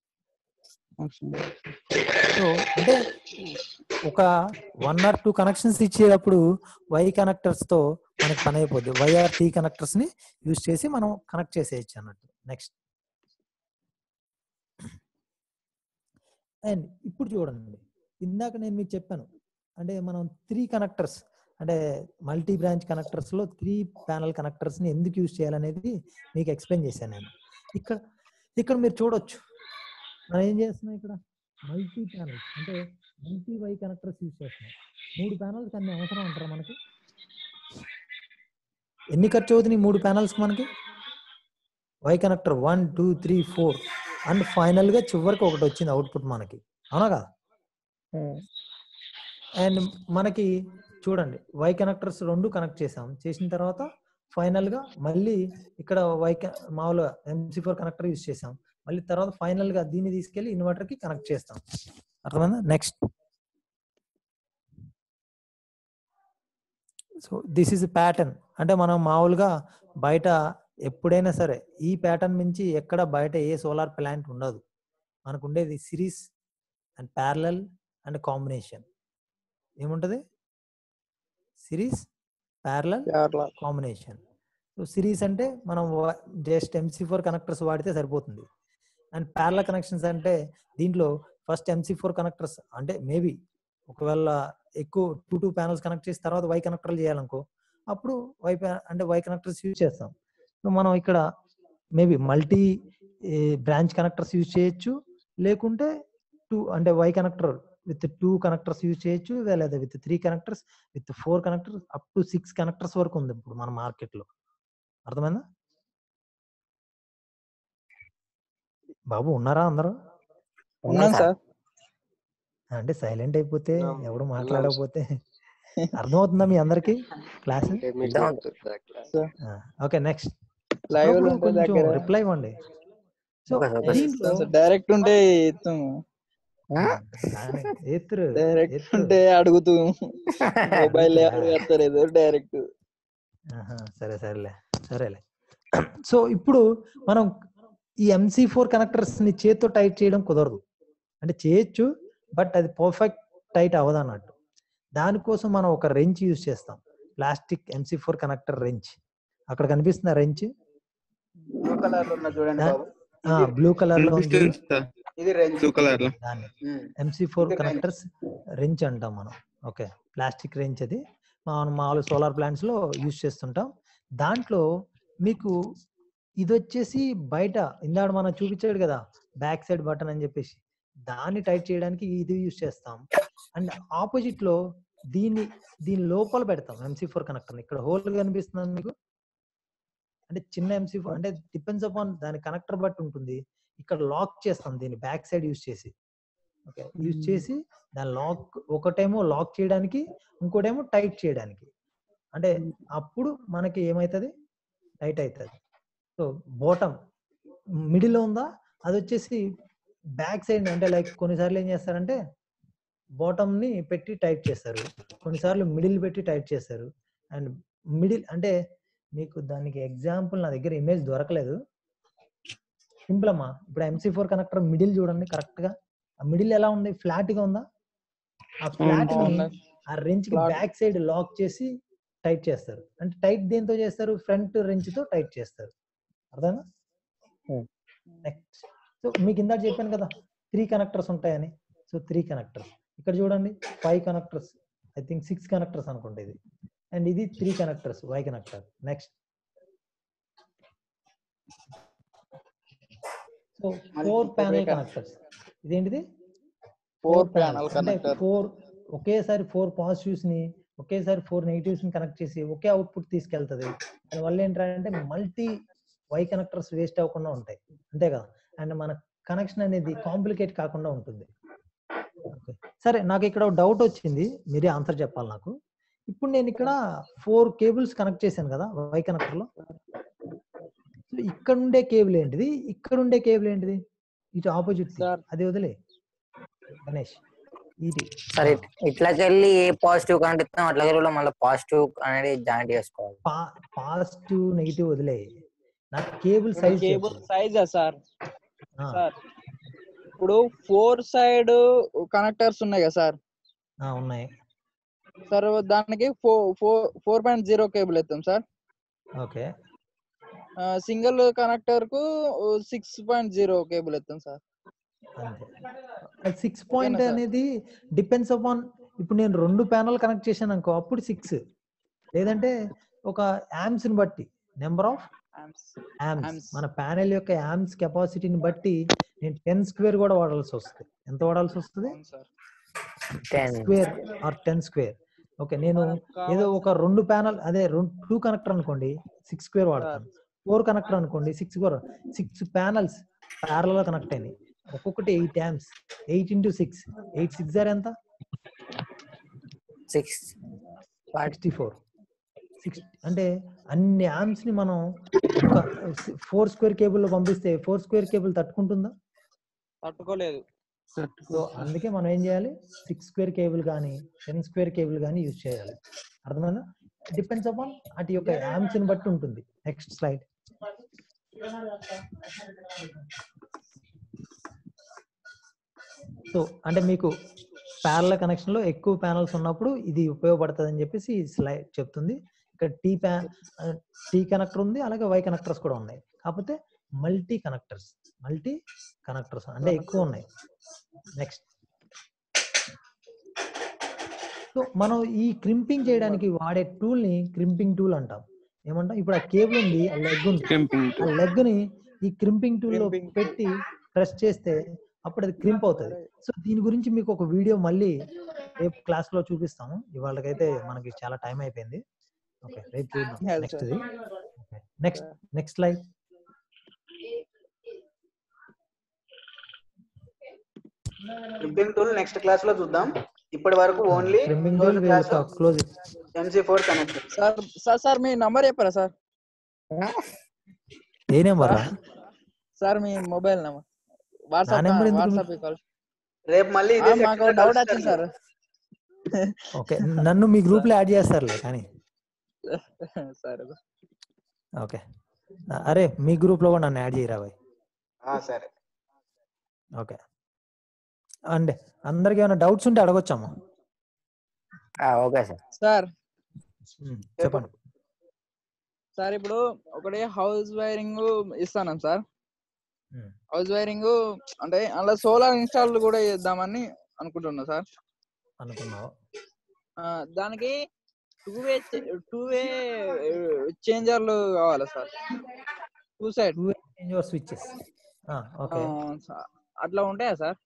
సో అంటే ఒక వన్ ఆర్ టూ కనెక్షన్స్ ఇచ్చేటప్పుడు వై కనెక్టర్స్ తో మనకి పని అయిపోద్ది వైఆర్ టీ కనెక్టర్స్ ని యూజ్ చేసి మనం కనెక్ట్ చేసేయచ్చు అన్నట్టు నెక్స్ట్ అండ్ ఇప్పుడు చూడండి ఇందాక నేను మీకు చెప్పాను అంటే మనం త్రీ కనెక్టర్స్ అంటే మల్టీ బ్రాంచ్ కనెక్టర్స్ లో త్రీ ప్యానల్ కనెక్టర్స్ ని ఎందుకు యూజ్ చేయాలనేది మీకు ఎక్స్ప్లెయిన్ చేశాను నేను ఇక్కడ ఇక్కడ మీరు చూడొచ్చు మనం ఏం చేస్తున్నాం ఇక్కడ మల్టీ ప్యానల్స్ అంటే మల్టీ వై కనెక్టర్స్ యూజ్ చేస్తున్నాం మూడు ప్యానల్స్ అన్ని అవసరం అంటారా మనకి ఎన్ని ఖర్చు అవుతుంది మూడు ప్యానల్స్ మనకి Y connector one two three four and final గా చివరికి ఒకటి వచ్చింది అవుట్పుట్ మనకి అవునా కదా అండ్ మనకి చూడండి వై కనెక్టర్స్ రెండు కనెక్ట్ చేసాం చేసిన తర్వాత ఫైనల్ గా మళ్ళీ ఇక్కడ వై మామూలుగా ఎంసీ ఫోర్ కనెక్టర్ యూజ్ చేసాం మళ్ళీ తర్వాత ఫైనల్ గా దీన్ని తీసుకెళ్లి ఇన్వర్టర్ కి కనెక్ట్ చేస్తాం అర్థమైందా next so this is pattern అంటే మనం మామూలుగా బయట ఎప్పుడైనా సరే ఈ ప్యాటర్న్ నుంచి ఎక్కడ బయట ఏ సోలార్ ప్లాంట్ ఉండదు మనకు ఉండేది series and parallel and combination ఏముంటది series parallel combination so series అంటే మనం జస్ట్ ఎంసీ ఫోర్ కనెక్టర్స్ వాడితే సరిపోతుంది అండ్ ప్యారల కనెక్షన్స్ అంటే దీంట్లో ఫస్ట్ ఎంసీ ఫోర్ కనెక్టర్స్ అంటే మేబీ ఒకవేళ ఎక్కువ టూ టూ ప్యానల్స్ కనెక్ట్ చేసి తర్వాత వై కనెక్టర్లు చేయాలనుకో అప్పుడు వై అంటే వై కనెక్టర్స్ యూజ్ చేస్తాం సో మనం ఇక్కడ maybe multi branch connectors use చేయొచ్చు లేకుంటే టూ అంటే Y connector with two connectors use చేయొచ్చు లేదా with three connectors with four connectors up to six connectors వరకు ఉంది ఇప్పుడు మన మార్కెట్ లో అర్థమైందా బాబు ఉన్నారా అందరూ ఉన్నాం సార్ అంటే సైలెంట్ అయిపోతే ఉన్నాం. ఎవడు ఉన్నాం మాట్లాడకపోతే అర్థమవుతుందా మీ అందరికి క్లాస్ ఓకే నెక్స్ట్ లైవ్ లో ఉంటే కొంచెం దగ్గర రిప్లై ఇవ్వండి సో Okay, okay. దీంట్లో డైరెక్ట్ ఉంటే ఎత్తాం ఎత్తురు డైరెక్ట్ ఎత్తురు. ఉంటే అడుగుతూ మొబైల్ అడగస్తారు ఏదో డైరెక్ట్ ఆహా, సరే సరేలే సరేలే సో ఇప్పుడు మనం ఈ ఎంసీ ఫోర్ కనెక్టర్స్ ని చేత్తో టైట్ చేయడం కుదరదు అంటే చేయొచ్చు బట్ అది పర్ఫెక్ట్ టైట్ అవ్వదు అన్నట్టు దానికోసం మనం ఒక రెంచ్ యూజ్ చేస్తాం plastic MC four connector wrench అక్కడ కనిపిస్తున్న రెంచ్ బ్లూ కలర్ లో ఉన్న చూడండి దా- బాబు బ్లూ కలర్ లో ఉంది కనిపిస్తుంది సార్ ఇది రెంచ్ బ్లూ కలర్ లో దాన్ని ఉమ్. ఎంసీ ఫోర్ ఇది wrench. కనెక్టర్స్ రెంచ్ అంటాం మనం ఓకే ప్లాస్టిక్ రెంచ్ అది మనం మామూలు సోలార్ ప్లాంట్స్ లో యూజ్ చేస్తుంటాం దాంట్లో మీకు ఇది వచ్చేసి బయట ఇందాక మనం చూపించాడు కదా బ్యాక్ సైడ్ బటన్ అని చెప్పేసి దాన్ని టైట్ చేయడానికి ఇది యూజ్ చేస్తాం అండ్ ఆపోజిట్ లో దీన్ని దీని లోపల పెడతాం ఎంసీ ఫోర్ కనెక్టర్ ఇక్కడ హోల్ కనిపిస్తుంది మీకు అంటే చిన్న ఎంసీ ఫోర్ అంటే డిపెండ్స్ అపాన్ దాని కనెక్టర్ బట్టి ఉంటుంది ఇక్కడ లాక్ చేస్తాం దీన్ని బ్యాక్ సైడ్ యూజ్ చేసి ఓకే యూజ్ చేసి దాని లాక్ ఒకటేమో లాక్ చేయడానికి ఇంకోటేమో టైట్ చేయడానికి అంటే అప్పుడు మనకి ఏమవుతుంది టైట్ అవుతుంది సో బాటమ్ మిడిల్ ఉందా అది వచ్చేసి బ్యాక్ సైడ్ అంటే లైక్ కొన్నిసార్లు ఏం చేస్తారంటే బాటమ్ ని పెట్టి టైట్ చేస్తారు కొన్నిసార్లు మిడిల్ పెట్టి టైట్ చేస్తారు అండ్ మిడిల్ అంటే మీకు దానికి ఎగ్జాంపుల్ నా దగ్గర ఇమేజ్ దొరకలేదు సింపుల్ అమ్మా ఇప్పుడు ఎంసీ ఫోర్ కనెక్టర్ మిడిల్ చూడండి కరెక్ట్ గా ఆ మిడిల్ ఎలా ఉంది ఫ్లాట్ గా ఉందా ఆ ఫ్లాట్ ని బాగున్నది. ఆ రెంచ్ కి Flat. బ్యాక్ సైడ్ లాక్ చేసి టైట్ చేస్తారు అంటే టైట్ దేంతో చేస్తారు ఫ్రంట్ రెంచ్ తో టైట్ చేస్తారు అర్థమా Hmm. నెక్స్ట్ సో మీకు ఇందాక చెప్పాను కదా త్రీ కనెక్టర్స్ ఉంటాయని సో త్రీ కనెక్టర్స్ ఇక్కడ చూడండి five connectors I think six connectors అనుకుంటా ఇది అండ్ ఇది three connectors Y connector next so మళ్ళీ four four panel way connectors ఇదేంటిది ఫోర్ ప్యానల్ అంటే కనెక్టర్ ఫోర్ ఒకేసారి ఫోర్ పాజిటివ్స్ ని ఒకేసారి ఫోర్ నెగిటివ్స్ ని కనెక్ట్ చేసి ఒకే అవుట్పుట్ తీసుకెళ్తది దానివల్ల ఏంటంటే మల్టీ వై కనెక్టర్స్ వేస్ట్ అవ్వకుండా ఉంటాయి అంతే కదా అండ్ మన కనెక్షన్ అనేది కాంప్లికేట్ కాకుండా ఉంటుంది సరే నాకు ఇక్కడ డౌట్ వచ్చింది మీరే ఆన్సర్ చెప్పాలి నాకు ఇప్పుడు నేను ఇక్కడ ఫోర్ కేబుల్స్ కనెక్ట్ చేశాను కదా వై కనెక్టర్ లో సో ఇక్కడ ఉండే కేబుల్ ఏంటిది ఇక్కడ ఉండే కేబుల్ ఏంటిది ఇటు ఆపోజిట్ సార్ అది వదిలే గణేష్ ఇది సరే ఇట్లకి వెళ్ళి ఏ పాజిటివ్ కనెక్ట్ ఇస్తాం అట్లకి వెళ్ళి మళ్ళీ పాజిటివ్ అనేది జాయింట్ చేసుకోవాలి పాజిటివ్ నెగిటివ్ వదిలే నాకు కేబుల్ సైజ్ కేబుల్ సైజా సార్ సార్ ఇప్పుడు ఫోర్ సైడ్ కనెక్టర్స్ ఉన్నాయి కదా సార్ ఉన్నాయి సార్ దానికి four four four point zero cable ఎత్తాం సార్ ఓకే సింగిల్ కనెక్టర్ కు సిక్స్ పాయింట్ జీరో కేబుల్ ఎత్తాం సార్ అంతే సిక్స్ పాయింట్ సార్. అనేది డిపెండ్స్ అపాన్ ఇప్పుడు నేను రెండు ప్యానల్ కనెక్ట్ చేశాను అనుకో అప్పుడు సిక్స్ లేదంటే ఒక యామ్స్ ని బట్టి నెంబర్ ఆఫ్ యామ్స్ Amps. మన ప్యానెల్ యొక్క యామ్స్ కెపాసిటీని బట్టి నేను టెన్ స్క్వేర్ కూడా వాడాల్సి వస్తుంది ఎంత వాడాల్సి వస్తుంది sir ten square or ten square okay నేను ఏదో ఒక రెండు ప్యానల్ అదే రెండు టూ కనెక్టర్ అనుకోండి సిక్స్ స్క్వేర్ వాడతాను ఫోర్ కనెక్టర్ అనుకోండి six square six panels parallel connect అయినాయి ఒక్కొక్కటి eight amps eight into six eight six or ఎంత సిక్స్ సిక్స్టీ ఫోర్ సిక్స్ అంటే అన్ని యామ్స్ ని మనం ఒక ఫోర్ స్క్వేర్ కేబుల్ లో పంపిస్తే ఫోర్ స్క్వేర్ కేబుల్ తట్టుకుంటుందా తట్టుకోలేదు సో అందుకే మనం ఏం చేయాలి సిక్స్ స్క్వేర్ కేబుల్ కానీ టెన్ స్క్వేర్ కేబుల్ కానీ యూజ్ చేయాలి అర్థమైందా డిపెండ్స్ అపాన్ వాటి యొక్క యామ్స్ ని బట్టి ఉంటుంది నెక్స్ట్ స్లైడ్ సో అంటే మీకు ప్యారల కనెక్షన్ లో ఎక్కువ ప్యానల్స్ ఉన్నప్పుడు ఇది ఉపయోగపడుతుంది అని చెప్పేసి ఈ స్లైడ్ చెప్తుంది ఇక్కడ టీ ప్యా టీ కనెక్టర్ ఉంది అలాగే వై కనెక్టర్స్ కూడా ఉన్నాయి కాకపోతే మల్టీ కనెక్టర్స్ మల్టీ కనెక్టర్స్ అంటే ఎక్కువ ఉన్నాయి నెక్స్ట్ సో మనం ఈ క్రింపింగ్ చేయడానికి వాడే టూల్ ని క్రింపింగ్ టూల్ అంటాం ఏమంటాం ఇప్పుడు ఆ కేబుల్ ఉంది ఆ లెగ్ ఉంది Crimping ఆ లెగ్ ని ఈ క్రింపింగ్ టూల్ లో Crimping tool. పెట్టి ప్రెస్ చేస్తే అప్పుడు అది క్రింప్ అవుతుంది సో దీని గురించి మీకు ఒక వీడియో మళ్ళీ రేపు క్లాస్ లో చూపిస్తాము ఇవాళకైతే మనకి చాలా టైం అయిపోయింది ఓకే రేపు చూద్దాం Yes, నెక్స్ట్ sir. ఇది next next slide crimping tool next class లో చూద్దాం ఇప్పటి వరకు only crimping tool close MC four connector sir sir sir మీ నంబర్ చెప్పారా సార్ ఏ నెంబర్ సార్ మీ మొబైల్ నెంబర్ వాట్సాప్ number ఎందుకు వాట్సాప్ కాల్ రేపు మళ్ళీ ఇదే మాకు section లో డౌట్ కలుస్తారు వచ్చింది సార్ ఓకే నన్ను మీ గ్రూప్ లో యాడ్ చేస్తారులే కానీ సరే ఓకే అరే మీ గ్రూప్ లో కూడా నన్ను యాడ్ చేయరా బాయ్ ఆ, సరే ఓకే అండ్ అందరికి ఏమైనా డౌట్స్ ఉంటే అడగొచ్చాము ఓకే సార్ సార్ చెప్పండి సార్ ఇప్పుడు ఒకటి హౌస్ వైరింగ్ ఇస్తాను సార్ Hmm. హౌస్ వైరింగ్ అంటే అలా సోలార్ ఇన్స్టాల్ కూడా చేద్దామని అనుకుంటున్నా సార్ అనుకున్నావు ఆ, దానికి టూ వే టూ వే చేంజర్లు కావాలా sir two side change your switches okay అట్లా ఉంటాయా సార్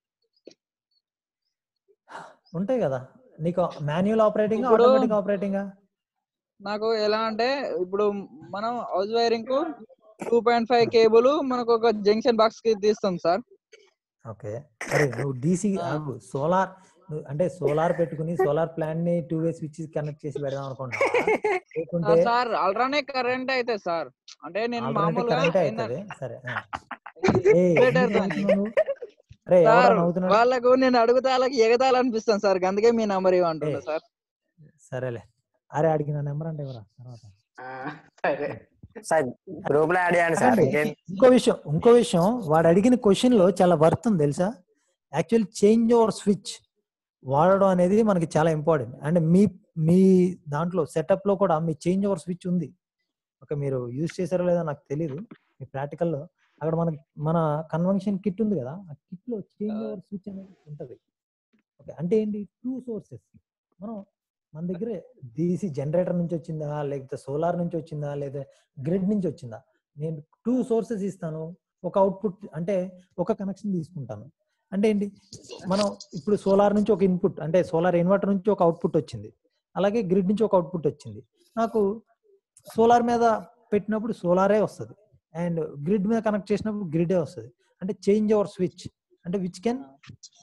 ఉంటాయి కదా నీకు మాన్యువల్ ఆపరేటింగ్ ఇప్పుడు- ఆటోమేటిక్ ఆపరేటింగ్ నాకు ఎలా అంటే ఇప్పుడు మనం హౌస్ వైరింగ్ కు టూ పాయింట్ ఫైవ్ కేబుల్ మనకు ఒక జంక్షన్ బాక్స్ కి తీస్తాం సార్ ఓకే అరే నువ్వు డీసీ ఆగు సోలార్ అంటే సోలార్ పెట్టుకుని సోలార్ ప్లాంట్ ని టూ వే స్విచ్ కనెక్ట్ చేసి పెడదాం అనుకుంటున్నావా లేకుంటే సార్ ఆల్రెడీ కరెంట్ అయితే సార్ అంటే నేను ఆల్టర్నేటివ్ మామూలుగా కరెంట్ ఏందంటే- అవుతుంది సరే ఆ. ఇది ఏయ్, generator ఎందుకు దాన్ని. నవ్వుతున్నావు నువ్వు? అరే ఎవరా సార్ నవ్వుతున్నాడు వాళ్ళకు నేను అడుగుతా వాళ్ళకి ఎగతాలనిపిస్తాను సార్ అందుకే మీ నంబర్ ఇవ్వంటున్నా ఏయ్. సార్ సరేలే అరే అడిగిన నెంబర్ అంటే ఎవరా తర్వాత ఆ, సరే సార్ గ్రూప్ లో యాడ్ చేయండి సార్ అదే, ఇంకేం ఇంకో విషయం ఇంకో విషయం వాడు అడిగిన క్వశ్చన్ లో చాలా వర్త్ ఉంది తెలుసా యాక్చువల్ చేంజ్ ఓవర్ స్విచ్ వాడడం అనేది మనకి చాలా ఇంపార్టెంట్ అండ్ మీ మీ దాంట్లో సెటప్ లో కూడా మీ చేంజ్ ఓవర్ స్విచ్ ఉంది ఓకే మీరు యూజ్ చేశారో లేదో నాకు తెలియదు మీ ప్రాక్టికల్ లో అక్కడ మనకి మన కన్వెన్షన్ కిట్ ఉంది కదా ఆ కిట్ లో చేంజ్ ఓవర్ స్విచ్ అనేది ఉంటది ఓకే అంటే ఏంటి టూ సోర్సెస్ మనం మన దగ్గర డీసీ జనరేటర్ నుంచి వచ్చిందా లేకపోతే సోలార్ నుంచి వచ్చిందా లేదా గ్రిడ్ నుంచి వచ్చిందా నేను టూ సోర్సెస్ ఇస్తాను ఒక అవుట్పుట్ అంటే ఒక కనెక్షన్ తీసుకుంటాను అంటే ఏంటి మనం ఇప్పుడు సోలార్ నుంచి ఒక ఇన్పుట్ అంటే సోలార్ ఇన్వర్టర్ నుంచి ఒక అవుట్పుట్ వచ్చింది అలాగే గ్రిడ్ నుంచి ఒక అవుట్పుట్ వచ్చింది నాకు సోలార్ మీద పెట్టినప్పుడు సోలారే వస్తుంది అండ్ గ్రిడ్ మీద కనెక్ట్ చేసినప్పుడు గ్రిడే వస్తుంది అంటే చేంజ్ ఓవర్ స్విచ్ అంటే విచ్ కెన్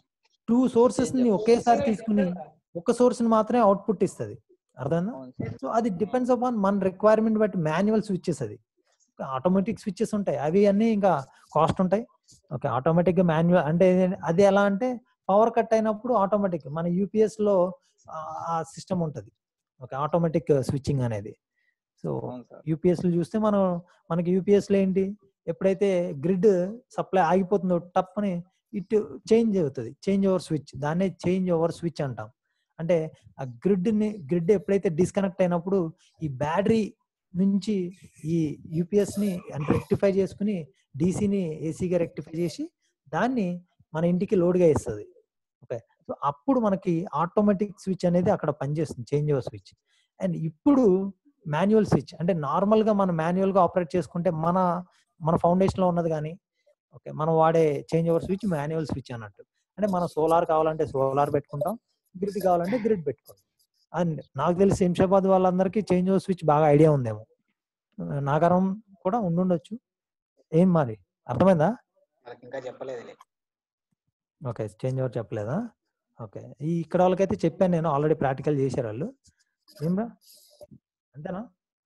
టూ సోర్సెస్ ని ఒకేసారి తీసుకుని ఒక సోర్స్ ని మాత్రమే అవుట్పుట్ ఇస్తుంది అర్థమైందా అవును సార్ సో అది డిపెండ్స్ అపాన్ మన రిక్వైర్మెంట్ బట్టి మాన్యువల్ స్విచ్చెస్ అది ఆటోమేటిక్ స్విచ్చెస్ ఉంటాయి అవి అన్నీ ఇంకా కాస్ట్ ఉంటాయి ఓకే ఆటోమేటిక్ గా మాన్యువల్ అంటే ఏది- అది ఎలా అంటే పవర్ కట్ అయినప్పుడు ఆటోమేటిక్ మన యూపీఎస్ లో ఆ- ఆ సిస్టమ్ ఉంటుంది ఓకే ఆటోమేటిక్ స్విచ్చింగ్ అనేది సో అవును సార్ యూపీఎస్ లో చూస్తే మనం మనకి యూపీఎస్ లో ఏంటి ఎప్పుడైతే గ్రిడ్ సప్లై ఆగిపోతుందో టప్ అని ఇట్ చేంజ్ అవుతుంది చేంజ్ ఓవర్ స్విచ్ దాన్నే చేంజ్ ఓవర్ స్విచ్ అంటాం అంటే ఆ గ్రిడ్ ని గ్రిడ్ ఎప్పుడైతే డిస్కనెక్ట్ అయినప్పుడు ఈ బ్యాటరీ నుంచి ఈ యూపీఎస్ ని రెక్టిఫై చేసుకుని డీసీని ఏసీగా రెక్టిఫై చేసి దాన్ని మన ఇంటికి లోడ్గా ఇస్తుంది ఓకే సో అప్పుడు మనకి ఆటోమేటిక్ స్విచ్ అనేది అక్కడ పనిచేస్తుంది చేంజ్ ఓవర్ స్విచ్ అండ్ ఇప్పుడు మాన్యువల్ స్విచ్ అంటే నార్మల్ గా మనం మాన్యువల్ గా ఆపరేట్ చేసుకుంటే మన మన ఫౌండేషన్ లో ఉన్నది కానీ ఓకే మనం వాడే change over switch manual switch అన్నట్టు అంటే మనం సోలార్ కావాలంటే సోలార్ పెట్టుకుంటాం గ్రిడ్ కావాలంటే గ్రిడ్ పెట్టుకుంటాం అండ్ నాకు తెలిసి శంషాబాద్ వాళ్ళందరికీ చేంజ్ ఓవర్ స్విచ్ బాగా ఐడియా ఉందేమో నాగరం కూడా ఉండుండొచ్చు ఏం మరి అర్థమైందా వాళ్ళకి ఇంకా చెప్పలేదులే ఓకే చేంజ్ ఓవర్ చెప్పలేదా ఓకే ఈ ఇక్కడ వాళ్ళకైతే చెప్పాను నేను ఆల్రెడీ ప్రాక్టికల్ చేశారు వాళ్ళు ఏమ్రా అంతేనా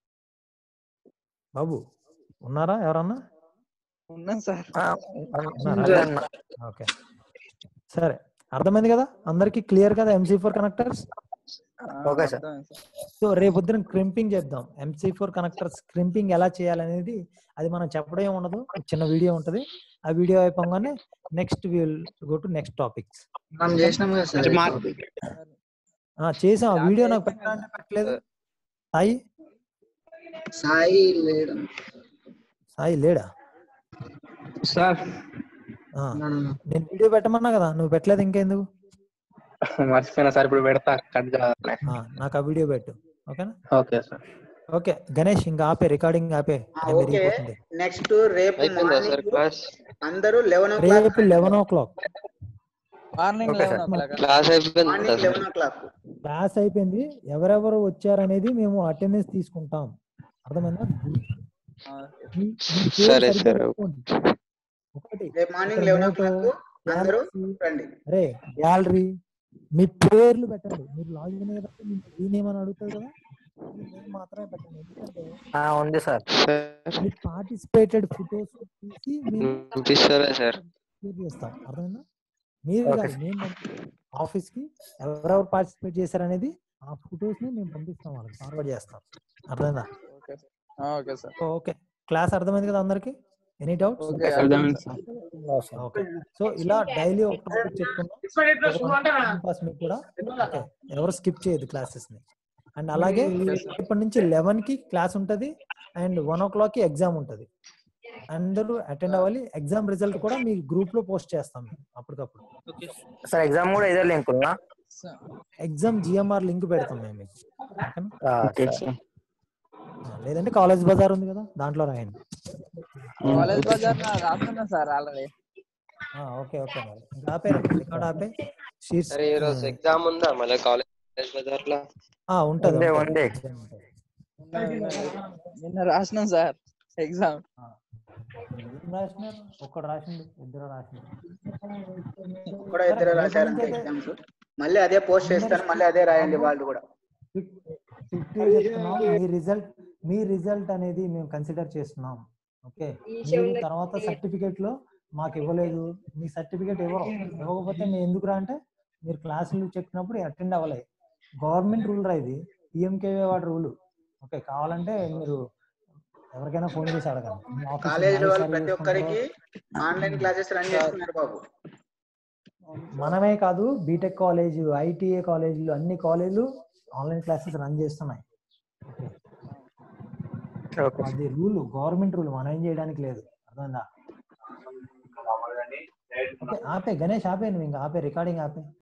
బాబు ఉన్నారా ఎవరన్నా ఉన్నాను సార్ ఉన్నారా ఓకే సరే అర్థమైంది కదా అందరికి క్లియర్ కదా MC four connectors okay sir. అర్థమైంది సార్ సో రేపొద్దున క్రింపింగ్ చేద్దాం ఎంసీ ఫోర్ కనెక్టర్స్ క్రింపింగ్ ఎలా చేయాలనేది అది మనం చెప్పడం ఏం ఉండదు ఒక చిన్న వీడియో ఉంటది ఆ వీడియో అయిపోగానే next will go to next topics మనం చేసినాం కదా సార్ అంటే ఈ మా- topic. చేసాం Start వీడియో నాకు అయిపోయింది పెట్టాలంటే పెట్టలేదు సాయి సాయి లేడు సాయి లేడా సార్ ఆ, నేను వీడియో పెట్టమన్నా కదా నువ్వు పెట్టలేదు ఇంకెందుకు మర్చిపోయినా సార్ ఇప్పుడు పెడతా కట్ కావాలి ఆ, నాకు ఆ వీడియో పెట్టు ఓకేనా ఓకే సార్ ఓకే గణేష్ ఇంకా ఆపే రికార్డింగ్ ఆపే ఆ, టైం ఓకే పెరిగిపోతుంది నెక్స్ట్ రేపు అయిపోయిందా సార్ మార్నింగ్ క్లాస్ అందరూ లెవెన్ ఓ క్లాక్ రేపు eleven o'clock morning Okay, eleven ఓ sir. క్లాక్ క్లాస్ అయిపోయిందా morning sir eleven o'clock class అయిపోయింది ఎవరెవరు వచ్చారనేది మేము అటెండెన్స్ తీసుకుంటాం అర్థమైందా మీ- మీ పేరు సరే, సరిగ్గా సరే. పెట్టుకోండి. ఒకటి రేపు మార్నింగ్ ఇక్కడ లెవెన్ ఓ note, క్లాక్ అందరూ galaxy, రండి అరే గ్యాలరీ మీ పేర్లు పెట్టండి మీరు లాగిన్ అయ్యేటప్పుడు మీ నేమ్ అని అడుగుతుంది కదా మీ నేమ్ మాత్రమే పెట్టండి ఎందుకంటే ఆ, ఉంది సార్ సార్ మీరు పార్టిసిపేటెడ్ ఫొటోస్ తీసి మేము వినిపిస్తారా సార్ షేర్ చేస్తాం అర్థమైందా మీరు Okay, కాదు మేము ఆఫీస్ కి ఎవరెవరు పార్టిసిపేట్ చేశారనేది ఆ ఫొటోస్ ని మేము పంపిస్తాం వాళ్ళకి ఫార్వర్డ్ చేస్తాం అర్థమైందా okay sir okay sir okay class అర్థమైంది కదా అందరికి ఎనీ డౌట్స్ ఓకే అర్థమైంది సార్ ఓకే సో ఇలా డైలీ ఒక టాపిక్ చెప్పుకుందాం పాస్ మీకు కూడా ఓకే ఎవరు స్కిప్ చేయదు క్లాసెస్ ని అండ్ అలాగే ఇప్పటి నుంచి లెవెన్ కి క్లాస్ ఉంటది అండ్ వన్ ఓ క్లాక్ కి ఎగ్జామ్ ఉంటది అందరూ అటెండ్ అవ్వాలి ఎగ్జామ్ రిజల్ట్ కూడా మీ గ్రూప్ లో పోస్ట్ చేస్తాం మేము అప్పటికప్పుడు సార్ ఎగ్జామ్ కూడా ఇదే లింక్ ఉన్నా ఎగ్జామ్ జిఎంఆర్ లింక్ పెడతాం మేము మీకు ఓకేనా? ఆ, ఓకే సరే. సార్ ఆ, లేదంటే కాలేజ్ బజార్ ఉంది కదా దాంట్లో రాయండి కాలేజ్ బజార్ రాస్తున్నా సార్ ఆల్రెడీ ఆ, ఓకే ఓకే మరి ఇంకా ఆపే రికార్డ్ ఆపే షీట్స్ సరే ఈ రోజు ఎగ్జామ్ ఉందా మళ్ళీ కాలేజ్ బజార్ లో ఆ, ఉంటది ఉంది, ఉంటది. ఉంది. exam ఉంటది. నిన్న రాసినాం సార్ ఎగ్జామ్ ఏం రాసినారు ఒక్కడు రాసిండు ఇద్దరు రాసిండు కూడా ఇద్దరు రాశారంటే ఎగ్జామ్స్ మళ్ళీ అదే పోస్ట్ చేస్తాను మళ్ళీ అదే రాయండి వాళ్ళు కూడా ఫిఫ్టీ చెప్తున్నాం మీ రిజల్ట్ మీ రిజల్ట్ అనేది మేము కన్సిడర్ చేస్తున్నాం ఓకే మీరు తర్వాత సర్టిఫికేట్ లో మాకు ఇవ్వలేదు మీ సర్టిఫికేట్ ఇవ్వరు ఇవ్వకపోతే మేము ఎందుకు రా అంటే మీరు క్లాసులు చెప్పినప్పుడు అటెండ్ అవ్వలేదు గవర్నమెంట్ రూల్ రా ఇది పిఎంకేవే వాడి రూల్ ఓకే కావాలంటే మీరు ఎవరికైనా ఫోన్ చేసి అడగండి మీ office లో కాలేజీలో వాళ్ళు మహేష్ ప్రతి సార్ ఒక్కరికి చేసుకుంటారో, ఆన్లైన్ క్లాసెస్ రన్ చేస్తున్నారు బాబు మనమే కాదు బీటెక్ కాలేజ్ ఐటీఏ కాలేజీలు అన్ని కాలేజీలు ఆన్లైన్ క్లాసెస్ రన్ చేస్తున్నాయి ఓకే అది రూల్ గవర్నమెంట్ రూల్ మనం ఏం చేయడానికి లేదు అర్థమైందా ఓకే, ఆపే గణేష్ ఆపే నువ్వు ఇంకా ఆపే రికార్డింగ్ ఆపే